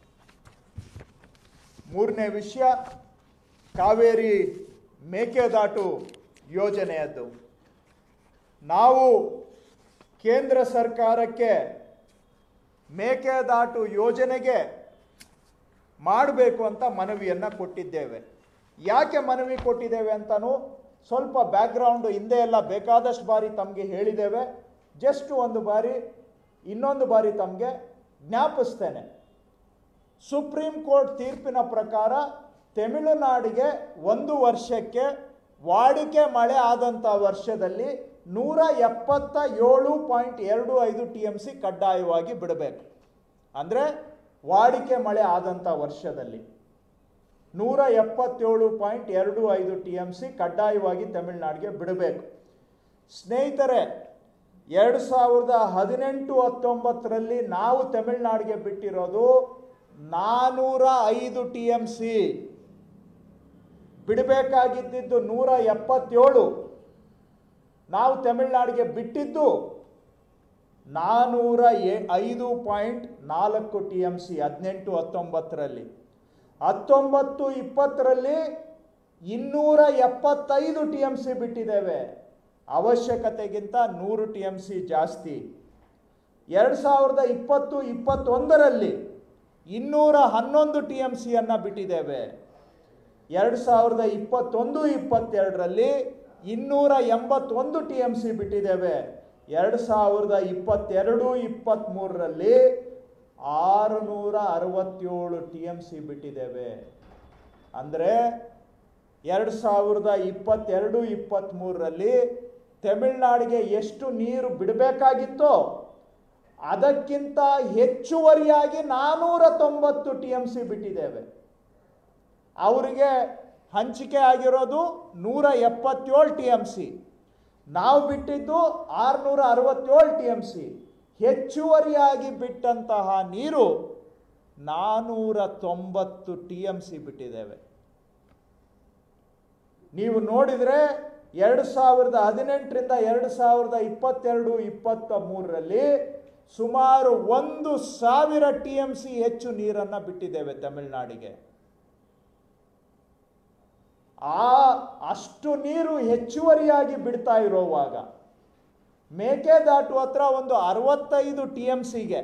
ಮೂರನೇ ವಿಷಯ ಕಾವೇರಿ ಮೇಕೆದಾಟು ಯೋಜನೆಯದ್ದು ನಾವು ಕೇಂದ್ರ ಸರ್ಕಾರಕ್ಕೆ ಮೇಕೆದಾಟು ಯೋಜನೆಗೆ ಮಾಡಬೇಕು ಅಂತ ಮನವಿಯನ್ನು ಕೊಟ್ಟಿದ್ದೇವೆ ಯಾಕೆ ಮನವಿ ಕೊಟ್ಟಿದ್ದೇವೆ ಅಂತಲೂ ಸ್ವಲ್ಪ ಬ್ಯಾಕ್ಗ್ರೌಂಡು ಹಿಂದೆ ಎಲ್ಲ ಬೇಕಾದಷ್ಟು ಬಾರಿ ತಮಗೆ ಹೇಳಿದ್ದೇವೆ ಜಸ್ಟ್ ಒಂದು ಬಾರಿ ಇನ್ನೊಂದು ಬಾರಿ ತಮಗೆ ಜ್ಞಾಪಿಸ್ತೇನೆ ಸುಪ್ರೀಂ ಕೋರ್ಟ್ ತೀರ್ಪಿನ ಪ್ರಕಾರ ತಮಿಳುನಾಡಿಗೆ ಒಂದು ವರ್ಷಕ್ಕೆ ವಾಡಿಕೆ ಮಳೆ ಆದಂಥ ವರ್ಷದಲ್ಲಿ ನೂರ ಎಪ್ಪತ್ತ ಏಳು ಪಾಯಿಂಟ್ ಎರಡು ಐದು ಟಿ ಎಮ್ ಸಿ ಕಡ್ಡಾಯವಾಗಿ ಬಿಡಬೇಕು ಅಂದರೆ ವಾಡಿಕೆ ಮಳೆ ಆದಂಥ ವರ್ಷದಲ್ಲಿ ನೂರ ಎಪ್ಪತ್ತೇಳು ಪಾಯಿಂಟ್ ಎರಡು ಐದು ಟಿ ಎಮ್ ಸಿ ಕಡ್ಡಾಯವಾಗಿ ತಮಿಳುನಾಡಿಗೆ ಬಿಡಬೇಕು ಸ್ನೇಹಿತರೆ ಎರಡು ಸಾವಿರದ ಹದಿನೆಂಟು ಹತ್ತೊಂಬತ್ತರಲ್ಲಿ ನಾವು ತಮಿಳುನಾಡಿಗೆ ಬಿಟ್ಟಿರೋದು ನಾನೂರ ಐದು ಟಿ ಎಮ್ ಸಿ ಬಿಡಬೇಕಾಗಿದ್ದಿದ್ದು ನೂರ ಎಪ್ಪತ್ತೇಳು ನಾವು ತಮಿಳುನಾಡಿಗೆ ಬಿಟ್ಟಿದ್ದು ನಾನೂರ ಎ ಐದು ಪಾಯಿಂಟ್ ನಾಲ್ಕು ಟಿ ಎಮ್ ಸಿ ಹದಿನೆಂಟು ಹತ್ತೊಂಬತ್ತರಲ್ಲಿ ಹತ್ತೊಂಬತ್ತು ಇಪ್ಪತ್ತರಲ್ಲಿ ಇನ್ನೂರ ಎಪ್ಪತ್ತೈದು ಟಿ ಎಮ್ ಸಿ ಬಿಟ್ಟಿದ್ದೇವೆ ಅವಶ್ಯಕತೆಗಿಂತ ನೂರು ಟಿ ಎಮ್ ಸಿ ಜಾಸ್ತಿ ಎರಡು ಸಾವಿರದ ಇಪ್ಪತ್ತು ಇಪ್ಪತ್ತೊಂದರಲ್ಲಿ ಇನ್ನೂರ ಹನ್ನೊಂದು ಟಿ ಎಮ್ ಸಿಯನ್ನು ಬಿಟ್ಟಿದ್ದೇವೆ ಎರಡು ಸಾವಿರದ ಇಪ್ಪತ್ತೊಂದು ಇಪ್ಪತ್ತೆರಡರಲ್ಲಿ ಇನ್ನೂರ ಎಂಬತ್ತೊಂದು ಟಿ ಎಮ್ ಸಿ ಬಿಟ್ಟಿದ್ದೇವೆ ಎರಡು ಸಾವಿರದ ಇಪ್ಪತ್ತೆರಡು ಇಪ್ಪತ್ತ್ಮೂರರಲ್ಲಿ ಆರುನೂರ ಅರವತ್ತೇಳು ಟಿ ಎಮ್ ಸಿ ಬಿಟ್ಟಿದ್ದೇವೆ ಅಂದರೆ ಎರಡು ಸಾವಿರದ ಇಪ್ಪತ್ತೆರಡು ಇಪ್ಪತ್ತ್ಮೂರರಲ್ಲಿ ತಮಿಳುನಾಡಿಗೆ ಎಷ್ಟು ನೀರು ಬಿಡಬೇಕಾಗಿತ್ತೋ ಅದಕ್ಕಿಂತ ಹೆಚ್ಚುವರಿಯಾಗಿ ನಾನ್ನೂರ ತೊಂಬತ್ತು ಟಿ ಎಮ್ ಸಿ ಬಿಟ್ಟಿದ್ದೇವೆ ಅವರಿಗೆ ಹಂಚಿಕೆ ಆಗಿರೋದು ನೂರ ಎಪ್ಪತ್ತೇಳು ಟಿ ಎಮ್ ಸಿ ನಾವು ಬಿಟ್ಟಿದ್ದು ಆರುನೂರ ಅರವತ್ತೇಳು ಟಿ ಎಮ್ ಸಿ ಹೆಚ್ಚುವರಿಯಾಗಿ ಬಿಟ್ಟಂತಹ ನೀರು ನಾನ್ನೂರ ತೊಂಬತ್ತು ಟಿ ಎಮ್ ಸಿ ಬಿಟ್ಟಿದ್ದೇವೆ ನೀವು ನೋಡಿದರೆ ಎರಡು ಸಾವಿರದ ಹದಿನೆಂಟರಿಂದ ಎರಡು ಸಾವಿರದ ಇಪ್ಪತ್ತೆರಡು ಇಪ್ಪತ್ತ ಮೂರರಲ್ಲಿ ಸುಮಾರು ಒಂದು ಸಾವಿರ ಟಿ ಎಂ ಸಿ ಹೆಚ್ಚು ನೀರನ್ನು ಬಿಟ್ಟಿದ್ದೇವೆ ತಮಿಳುನಾಡಿಗೆ ಆ ಅಷ್ಟು ನೀರು ಹೆಚ್ಚುವರಿಯಾಗಿ ಬಿಡ್ತಾ ಇರೋವಾಗ ಮೇಕೆದಾಟು ಹತ್ರ ಒಂದು ಅರವತ್ತೈದು ಟಿ ಎಂ ಸಿಗೆ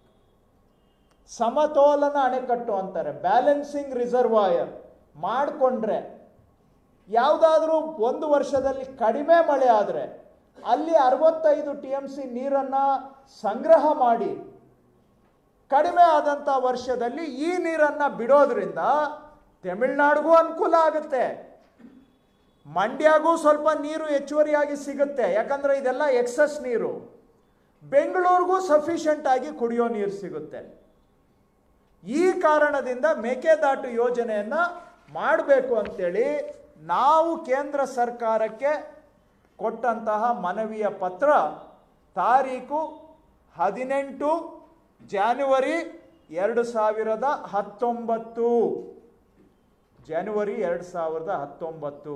ಸಮತೋಲನ ಅಣೆಕಟ್ಟು ಅಂತಾರೆ ಬ್ಯಾಲೆನ್ಸಿಂಗ್ ರಿಸರ್ವಾಯರ್ ಮಾಡಿಕೊಂಡ್ರೆ ಯಾವುದಾದ್ರೂ ಒಂದು ವರ್ಷದಲ್ಲಿ ಕಡಿಮೆ ಮಳೆ ಆದರೆ ಅಲ್ಲಿ ಅರವತ್ತೈದು ಟಿ ಎಂ ಸಿ ನೀರನ್ನು ಸಂಗ್ರಹ ಮಾಡಿ ಕಡಿಮೆ ಆದಂಥ ವರ್ಷದಲ್ಲಿ ಈ ನೀರನ್ನು ಬಿಡೋದ್ರಿಂದ ತಮಿಳ್ನಾಡಿಗೂ ಅನುಕೂಲ ಆಗುತ್ತೆ ಮಂಡ್ಯಗೂ ಸ್ವಲ್ಪ ನೀರು ಹೆಚ್ಚುವರಿಯಾಗಿ ಸಿಗುತ್ತೆ ಯಾಕಂದರೆ ಇದೆಲ್ಲ ಎಕ್ಸಸ್ ನೀರು ಬೆಂಗಳೂರಿಗೂ ಸಫಿಷಿಯಂಟ್ ಆಗಿ ಕುಡಿಯೋ ನೀರು ಸಿಗುತ್ತೆ ಈ ಕಾರಣದಿಂದ ಮೇಕೆದಾಟು ಯೋಜನೆಯನ್ನು ಮಾಡಬೇಕು ಅಂತೇಳಿ ನಾವು ಕೇಂದ್ರ ಸರ್ಕಾರಕ್ಕೆ ಕೊಟ್ಟಂತಹ ಮನವಿಯ ಪತ್ರ ತಾರೀಕು ಹದಿನೆಂಟು ಜಾನ್ವರಿ ಎರಡು ಸಾವಿರದ ಹತ್ತೊಂಬತ್ತು ಜಾನ್ವರಿ ಎರಡು ಸಾವಿರದ ಹತ್ತೊಂಬತ್ತು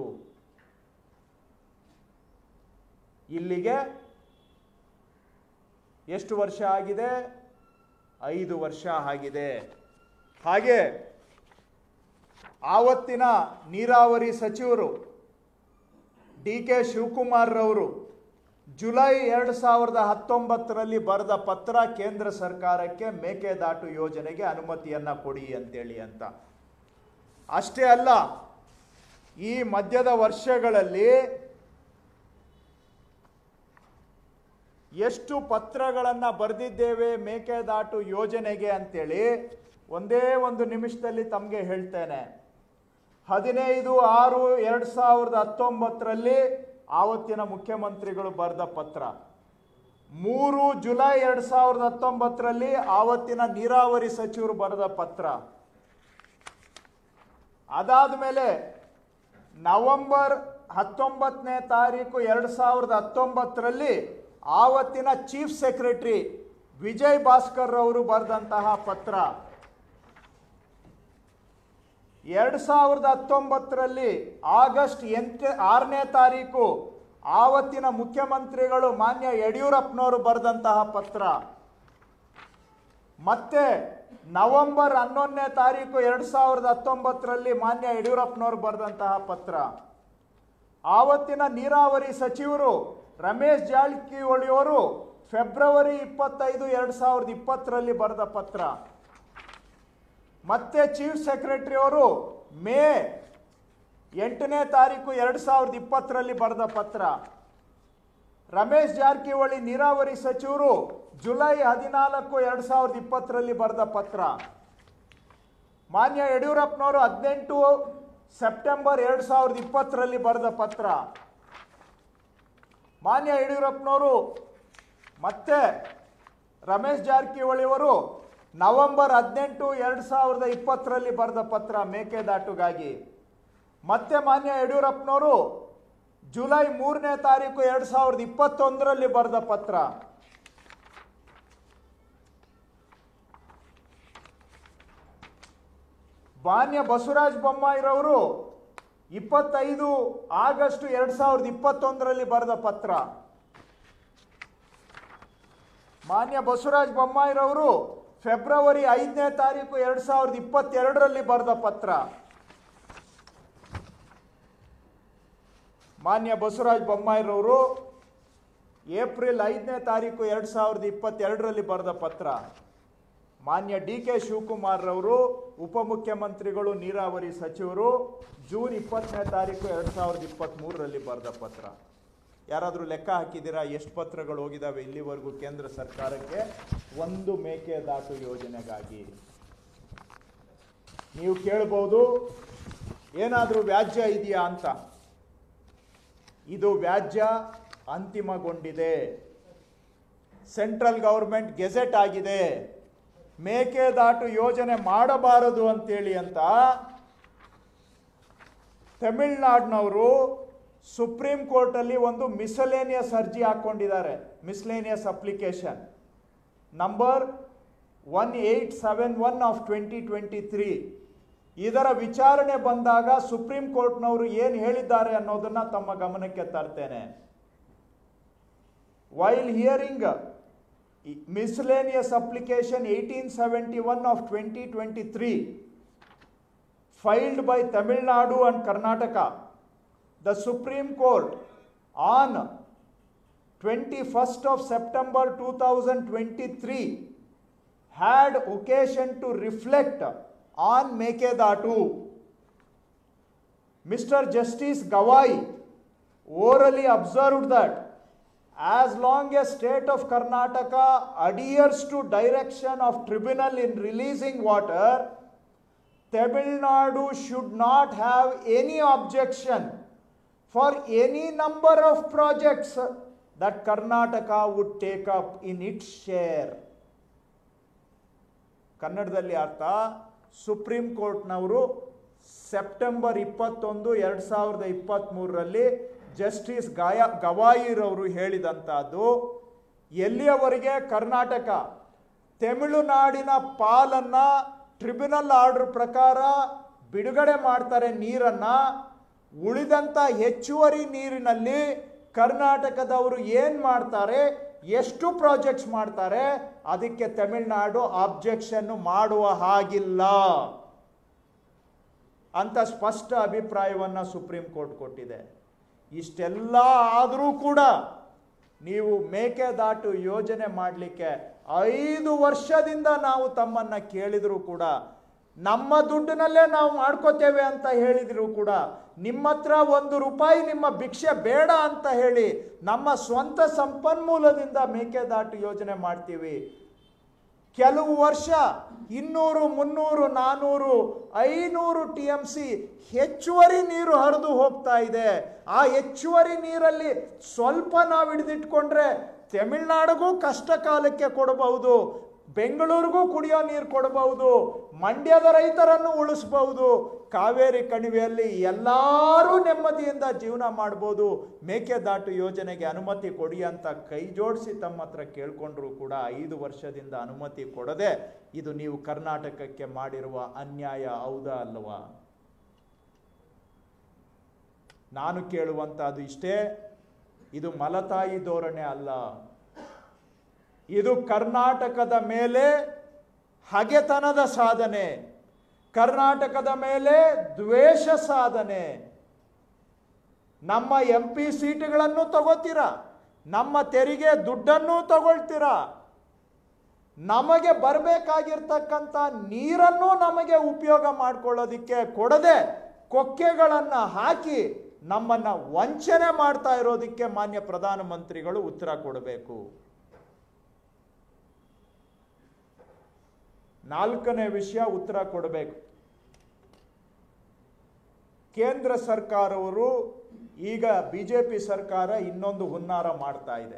ಇಲ್ಲಿಗೆ ಎಷ್ಟು ವರ್ಷ ಆಗಿದೆ ಐದು ವರ್ಷ ಆಗಿದೆ ಹಾಗೆ ಆವತ್ತಿನ ನೀರಾವರಿ ಸಚಿವರು ಡಿ ಕೆ ಶಿವಕುಮಾರ್ರವರು ಜುಲೈ ಎರಡು ಸಾವಿರದ ಹತ್ತೊಂಬತ್ತರಲ್ಲಿ ಬರೆದ ಪತ್ರ ಕೇಂದ್ರ ಸರ್ಕಾರಕ್ಕೆ ಮೇಕೆದಾಟು ಯೋಜನೆಗೆ ಅನುಮತಿಯನ್ನು ಕೊಡಿ ಅಂತೇಳಿ ಅಂತ ಅಷ್ಟೇ ಅಲ್ಲ ಈ ಮಧ್ಯದ ವರ್ಷಗಳಲ್ಲಿ ಎಷ್ಟು ಪತ್ರಗಳನ್ನು ಬರೆದಿದ್ದೇವೆ ಮೇಕೆದಾಟು ಯೋಜನೆಗೆ ಅಂತೇಳಿ ಒಂದೇ ಒಂದು ನಿಮಿಷದಲ್ಲಿ ತಮಗೆ ಹೇಳ್ತೇನೆ ಹದಿನೈದು ಆರು ಎರಡು ಸಾವಿರದ ಹತ್ತೊಂಬತ್ತರಲ್ಲಿ ಆವತ್ತಿನ ಮುಖ್ಯಮಂತ್ರಿಗಳು ಬರೆದ ಪತ್ರ ಮೂರು ಜುಲೈ ಎರಡು ಸಾವಿರದ ಹತ್ತೊಂಬತ್ತರಲ್ಲಿ ಆವತ್ತಿನ ನೀರಾವರಿ ಸಚಿವರು ಬರೆದ ಪತ್ರ ಅದಾದ ಮೇಲೆ ನವೆಂಬರ್ ಹತ್ತೊಂಬತ್ತನೇ ತಾರೀಕು ಎರಡು ಸಾವಿರದ ಹತ್ತೊಂಬತ್ತರಲ್ಲಿ ಆವತ್ತಿನ ಚೀಫ್ ಸೆಕ್ರೆಟರಿ ವಿಜಯ್ ಭಾಸ್ಕರ್ ಅವರು ಬರೆದಂತಹ ಪತ್ರ ಎರಡು ಸಾವಿರದ ಹತ್ತೊಂಬತ್ತರಲ್ಲಿ ಆಗಸ್ಟ್ ಎಂಟ ಆರನೇ ತಾರೀಕು ಆವತ್ತಿನ ಮುಖ್ಯಮಂತ್ರಿಗಳು ಮಾನ್ಯ ಯಡಿಯೂರಪ್ಪನವರು ಬರೆದಂತಹ ಪತ್ರ ಮತ್ತೆ ನವೆಂಬರ್ ಹನ್ನೊಂದನೇ ತಾರೀಕು ಎರಡು ಸಾವಿರದ ಹತ್ತೊಂಬತ್ತರಲ್ಲಿ ಮಾನ್ಯ ಯಡಿಯೂರಪ್ಪನವರು ಬರೆದಂತಹ ಪತ್ರ ಆವತ್ತಿನ ನೀರಾವರಿ ಸಚಿವರು ರಮೇಶ್ ಜಾರಕಿಹೊಳಿಯವರು ಫೆಬ್ರವರಿ ಇಪ್ಪತ್ತೈದು ಎರಡು ಸಾವಿರದ ಇಪ್ಪತ್ತರಲ್ಲಿ ಬರೆದ ಪತ್ರ ಮತ್ತೆ ಚೀಫ್ ಸೆಕ್ರೆಟರಿ ಅವರು ಮೇ ಎಂಟನೇ ತಾರೀಕು ಎರಡು ಸಾವಿರದ ಇಪ್ಪತ್ತರಲ್ಲಿ ಬರೆದ ಪತ್ರ ರಮೇಶ್ ಜಾರಕಿಹೊಳಿ ನೀರಾವರಿ ಸಚಿವರು ಜುಲೈ ಹದಿನಾಲ್ಕು ಎರಡು ಸಾವಿರದ ಇಪ್ಪತ್ತರಲ್ಲಿ ಬರೆದ ಪತ್ರ ಮಾನ್ಯ ಯಡಿಯೂರಪ್ಪನವರು ಹದಿನೆಂಟು ಸೆಪ್ಟೆಂಬರ್ ಎರಡು ಸಾವಿರದ ಇಪ್ಪತ್ತರಲ್ಲಿ ಬರೆದ ಪತ್ರ ಮಾನ್ಯ ಯಡಿಯೂರಪ್ಪನವರು ಮತ್ತೆ ರಮೇಶ್ ಜಾರಕಿಹೊಳಿ ಅವರು ನವೆಂಬರ್ ಹದಿನೆಂಟು ಎರಡು ಸಾವಿರದ ಇಪ್ಪತ್ತರಲ್ಲಿ ಬರೆದ ಪತ್ರ ಮೇಕೆದಾಟುಗಾಗಿ ಮತ್ತೆ ಮಾನ್ಯ ಯಡಿಯೂರಪ್ಪನವರು ಜುಲೈ ಮೂರನೇ ತಾರೀಕು ಎರಡು ಸಾವಿರದ ಇಪ್ಪತ್ತೊಂದರಲ್ಲಿ ಬರೆದ ಪತ್ರ ಮಾನ್ಯ ಬಸವರಾಜ ಬೊಮ್ಮಾಯಿರವರು ಇಪ್ಪತ್ತೈದು ಆಗಸ್ಟ್ ಎರಡು ಸಾವಿರದ ಇಪ್ಪತ್ತೊಂದರಲ್ಲಿ ಬರೆದ ಪತ್ರ ಮಾನ್ಯ ಬಸವರಾಜ ಬೊಮ್ಮಾಯಿರವರು ಫೆಬ್ರವರಿ ಐದನೇ ತಾರೀಕು ಎರಡು ಸಾವಿರದ ಇಪ್ಪತ್ತೆರಡರಲ್ಲಿ ಬರೆದ ಪತ್ರ ಮಾನ್ಯ ಬಸವರಾಜ ಬೊಮ್ಮಾಯಿರವರು ಏಪ್ರಿಲ್ ಐದನೇ ತಾರೀಕು ಎರಡು ಸಾವಿರದ ಇಪ್ಪತ್ತೆರಡರಲ್ಲಿ ಬರೆದ ಪತ್ರ ಮಾನ್ಯ ಡಿ ಕೆ ಶಿವಕುಮಾರ್ರವರು ಉಪಮುಖ್ಯಮಂತ್ರಿಗಳು ನೀರಾವರಿ ಸಚಿವರು ಜೂನ್ ಇಪ್ಪತ್ತನೇ ತಾರೀಕು ಎರಡು ಸಾವಿರದ ಇಪ್ಪತ್ತ್ಮೂರರಲ್ಲಿ ಬರೆದ ಪತ್ರ ಯಾರಾದರೂ ಲೆಕ್ಕ ಹಾಕಿದ್ದೀರಾ ಎಷ್ಟು ಪತ್ರಗಳು ಹೋಗಿದ್ದಾವೆ ಇಲ್ಲಿವರೆಗೂ ಕೇಂದ್ರ ಸರ್ಕಾರಕ್ಕೆ ಒಂದು ಮೇಕೆದಾಟು ಯೋಜನೆಗಾಗಿ ನೀವು ಕೇಳ್ಬೋದು ಏನಾದರೂ ವ್ಯಾಜ್ಯ ಇದೆಯಾ ಅಂತ ಇದು ವ್ಯಾಜ್ಯ ಅಂತಿಮಗೊಂಡಿದೆ ಸೆಂಟ್ರಲ್ ಗೌರ್ಮೆಂಟ್ ಗೆಜೆಟ್ ಆಗಿದೆ ಮೇಕೆದಾಟು ಯೋಜನೆ ಮಾಡಬಾರದು ಅಂತೇಳಿ ಅಂತ ತಮಿಳ್ನಾಡಿನವರು ಸುಪ್ರೀಂ ಕೋರ್ಟಲ್ಲಿ ಒಂದು ಮಿಸಲೇನಿಯಸ್ ಅರ್ಜಿ ಹಾಕ್ಕೊಂಡಿದ್ದಾರೆ miscellaneous application number one eight seven one of twenty twenty three ಇದರ ವಿಚಾರಣೆ ಬಂದಾಗ ಸುಪ್ರೀಂ ಕೋರ್ಟ್ನವರು ಏನು ಹೇಳಿದ್ದಾರೆ ಅನ್ನೋದನ್ನ ತಮ್ಮ ಗಮನಕ್ಕೆ ತರ್ತೇನೆ while hearing miscellaneous application 1871 of 2023 filed by Tamil Nadu and Karnataka, the Supreme Court on 21st of September 2023 had occasion to reflect on Mekedatu. Mr. Justice Gawai orally observed that as long as state of Karnataka adheres to direction of tribunal in releasing water, Tamil Nadu should not have any objection for any number of projects that Karnataka would take up in its share. ಕನ್ನಡದಲ್ಲಿ ಅರ್ಥ supreme ಕೋರ್ಟ್ನವರು September ಇಪ್ಪತ್ತೊಂದು ಎರಡು ಸಾವಿರದ ಇಪ್ಪತ್ತ್ಮೂರರಲ್ಲಿ justice ಗಾಯ ಗವಾಯಿರವರು ಹೇಳಿದಂಥದ್ದು ಎಲ್ಲಿಯವರೆಗೆ ಕರ್ನಾಟಕ ತಮಿಳುನಾಡಿನ ಪಾಲನ್ನ tribunal order ಪ್ರಕಾರ ಬಿಡುಗಡೆ ಮಾಡ್ತಾರೆ ನೀರನ್ನ ಉಳಿದಂಥ ಹೆಚ್ಚುವರಿ ನೀರಿನಲ್ಲಿ ಕರ್ನಾಟಕದವರು ಏನು ಮಾಡ್ತಾರೆ ಎಷ್ಟು ಪ್ರಾಜೆಕ್ಟ್ಸ್ ಮಾಡ್ತಾರೆ ಅದಕ್ಕೆ ತಮಿಳುನಾಡು ಆಬ್ಜೆಕ್ಷನ್ ಮಾಡುವ ಹಾಗಿಲ್ಲ ಅಂತ ಸ್ಪಷ್ಟ ಅಭಿಪ್ರಾಯವನ್ನು ಸುಪ್ರೀಂ ಕೋರ್ಟ್ ಕೊಟ್ಟಿದೆ ಇಷ್ಟೆಲ್ಲ ಆದರೂ ಕೂಡ ನೀವು ಮೇಕೆದಾಟು ಯೋಜನೆ ಮಾಡಲಿಕ್ಕೆ ಐದು ವರ್ಷದಿಂದ ನಾವು ತಮ್ಮನ್ನು ಕೇಳಿದರೂ ಕೂಡ ನಮ್ಮ ದುಡ್ಡಿನಲ್ಲೇ ನಾವು ಮಾಡ್ಕೋತೇವೆ ಅಂತ ಹೇಳಿದ್ರು ಕೂಡ ನಿಮ್ಮ ಹತ್ರ ಒಂದು ರೂಪಾಯಿ ನಿಮ್ಮ ಭಿಕ್ಷೆ ಬೇಡ ಅಂತ ಹೇಳಿ ನಮ್ಮ ಸ್ವಂತ ಸಂಪನ್ಮೂಲದಿಂದ ಮೇಕೆದಾಟು ಯೋಜನೆ ಮಾಡ್ತೀವಿ ಕೆಲವು ವರ್ಷ ಇನ್ನೂರು ಮುನ್ನೂರು ನಾನ್ನೂರು ಐನೂರು ಟಿ ಎಮ್ ಸಿ ಹೆಚ್ಚುವರಿ ನೀರು ಹರಿದು ಹೋಗ್ತಾ ಇದೆ ಆ ಹೆಚ್ಚುವರಿ ನೀರಲ್ಲಿ ಸ್ವಲ್ಪ ನಾವು ಹಿಡಿದಿಟ್ಕೊಂಡ್ರೆ ತಮಿಳ್ನಾಡಿಗೂ ಕಷ್ಟ ಕಾಲಕ್ಕೆ ಕೊಡಬಹುದು ಬೆಂಗಳೂರಿಗೂ ಕುಡಿಯೋ ನೀರು ಕೊಡಬಹುದು ಮಂಡ್ಯದ ರೈತರನ್ನು ಉಳಿಸ್ಬಹುದು ಕಾವೇರಿ ಕಣಿವೆಯಲ್ಲಿ ಎಲ್ಲರೂ ನೆಮ್ಮದಿಯಿಂದ ಜೀವನ ಮಾಡ್ಬೋದು ಮೇಕೆದಾಟು ಯೋಜನೆಗೆ ಅನುಮತಿ ಕೊಡಿ ಅಂತ ಕೈ ಜೋಡಿಸಿ ತಮ್ಮ ಹತ್ರ ಕೇಳ್ಕೊಂಡ್ರು ಕೂಡ ಐದು ವರ್ಷದಿಂದ ಅನುಮತಿ ಕೊಡದೆ ಇದು ನೀವು ಕರ್ನಾಟಕಕ್ಕೆ ಮಾಡಿರುವ ಅನ್ಯಾಯ ಹೌದಾ ಅಲ್ವಾ ನಾನು ಕೇಳುವಂಥದ್ದು ಇಷ್ಟೇ ಇದು ಮಲತಾಯಿ ಧೋರಣೆ ಅಲ್ಲ ಇದು ಕರ್ನಾಟಕದ ಮೇಲೆ ಹಗೆತನದ ಸಾಧನೆ ಕರ್ನಾಟಕದ ಮೇಲೆ ದ್ವೇಷ ಸಾಧನೆ ನಮ್ಮ ಎಂ ಪಿ ಸೀಟುಗಳನ್ನು ತಗೋತೀರಾ ನಮ್ಮ ತೆರಿಗೆ ದುಡ್ಡನ್ನು ತಗೊಳ್ತೀರಾ ನಮಗೆ ಬರಬೇಕಾಗಿರ್ತಕ್ಕಂಥ ನೀರನ್ನು ನಮಗೆ ಉಪಯೋಗ ಮಾಡ್ಕೊಳ್ಳೋದಿಕ್ಕೆ ಕೊಡದೆ ಕೊಕ್ಕೆಗಳನ್ನು ಹಾಕಿ ನಮ್ಮನ್ನು ವಂಚನೆ ಮಾಡ್ತಾ ಇರೋದಕ್ಕೆ ಮಾನ್ಯ ಪ್ರಧಾನಮಂತ್ರಿಗಳು ಉತ್ತರ ಕೊಡಬೇಕು ನಾಲ್ಕನೇ ವಿಷಯ ಉತ್ತರ ಕೊಡಬೇಕು ಕೇಂದ್ರ ಸರ್ಕಾರವರು ಈಗ ಬಿ ಜೆ ಪಿ ಸರ್ಕಾರ ಇನ್ನೊಂದು ಹುನ್ನಾರ ಮಾಡ್ತಾ ಇದೆ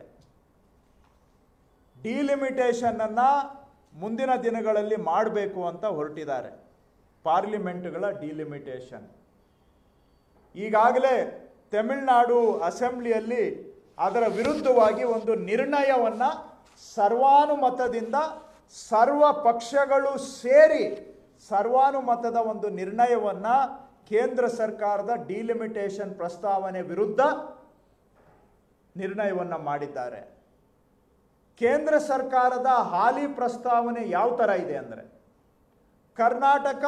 ಡಿಲಿಮಿಟೇಷನ್ ಅನ್ನ ಮುಂದಿನ ದಿನಗಳಲ್ಲಿ ಮಾಡಬೇಕು ಅಂತ ಹೊರಟಿದ್ದಾರೆ ಪಾರ್ಲಿಮೆಂಟ್ಗಳ ಡಿಲಿಮಿಟೇಷನ್ ಈಗಾಗಲೇ ತಮಿಳುನಾಡು ಅಸೆಂಬ್ಲಿಯಲ್ಲಿ ಅದರ ವಿರುದ್ಧವಾಗಿ ಒಂದು ನಿರ್ಣಯವನ್ನು ಸರ್ವಾನುಮತದಿಂದ ಸರ್ವ ಪಕ್ಷಗಳು ಸೇರಿ ಸರ್ವಾನುಮತದ ಒಂದು ನಿರ್ಣಯವನ್ನು ಕೇಂದ್ರ ಸರ್ಕಾರದ ಡಿಲಿಮಿಟೇಷನ್ ಪ್ರಸ್ತಾವನೆ ವಿರುದ್ಧ ನಿರ್ಣಯವನ್ನು ಮಾಡಿದ್ದಾರೆ ಕೇಂದ್ರ ಸರ್ಕಾರದ ಹಾಲಿ ಪ್ರಸ್ತಾವನೆ ಯಾವ ಥರ ಇದೆ ಅಂದರೆ ಕರ್ನಾಟಕ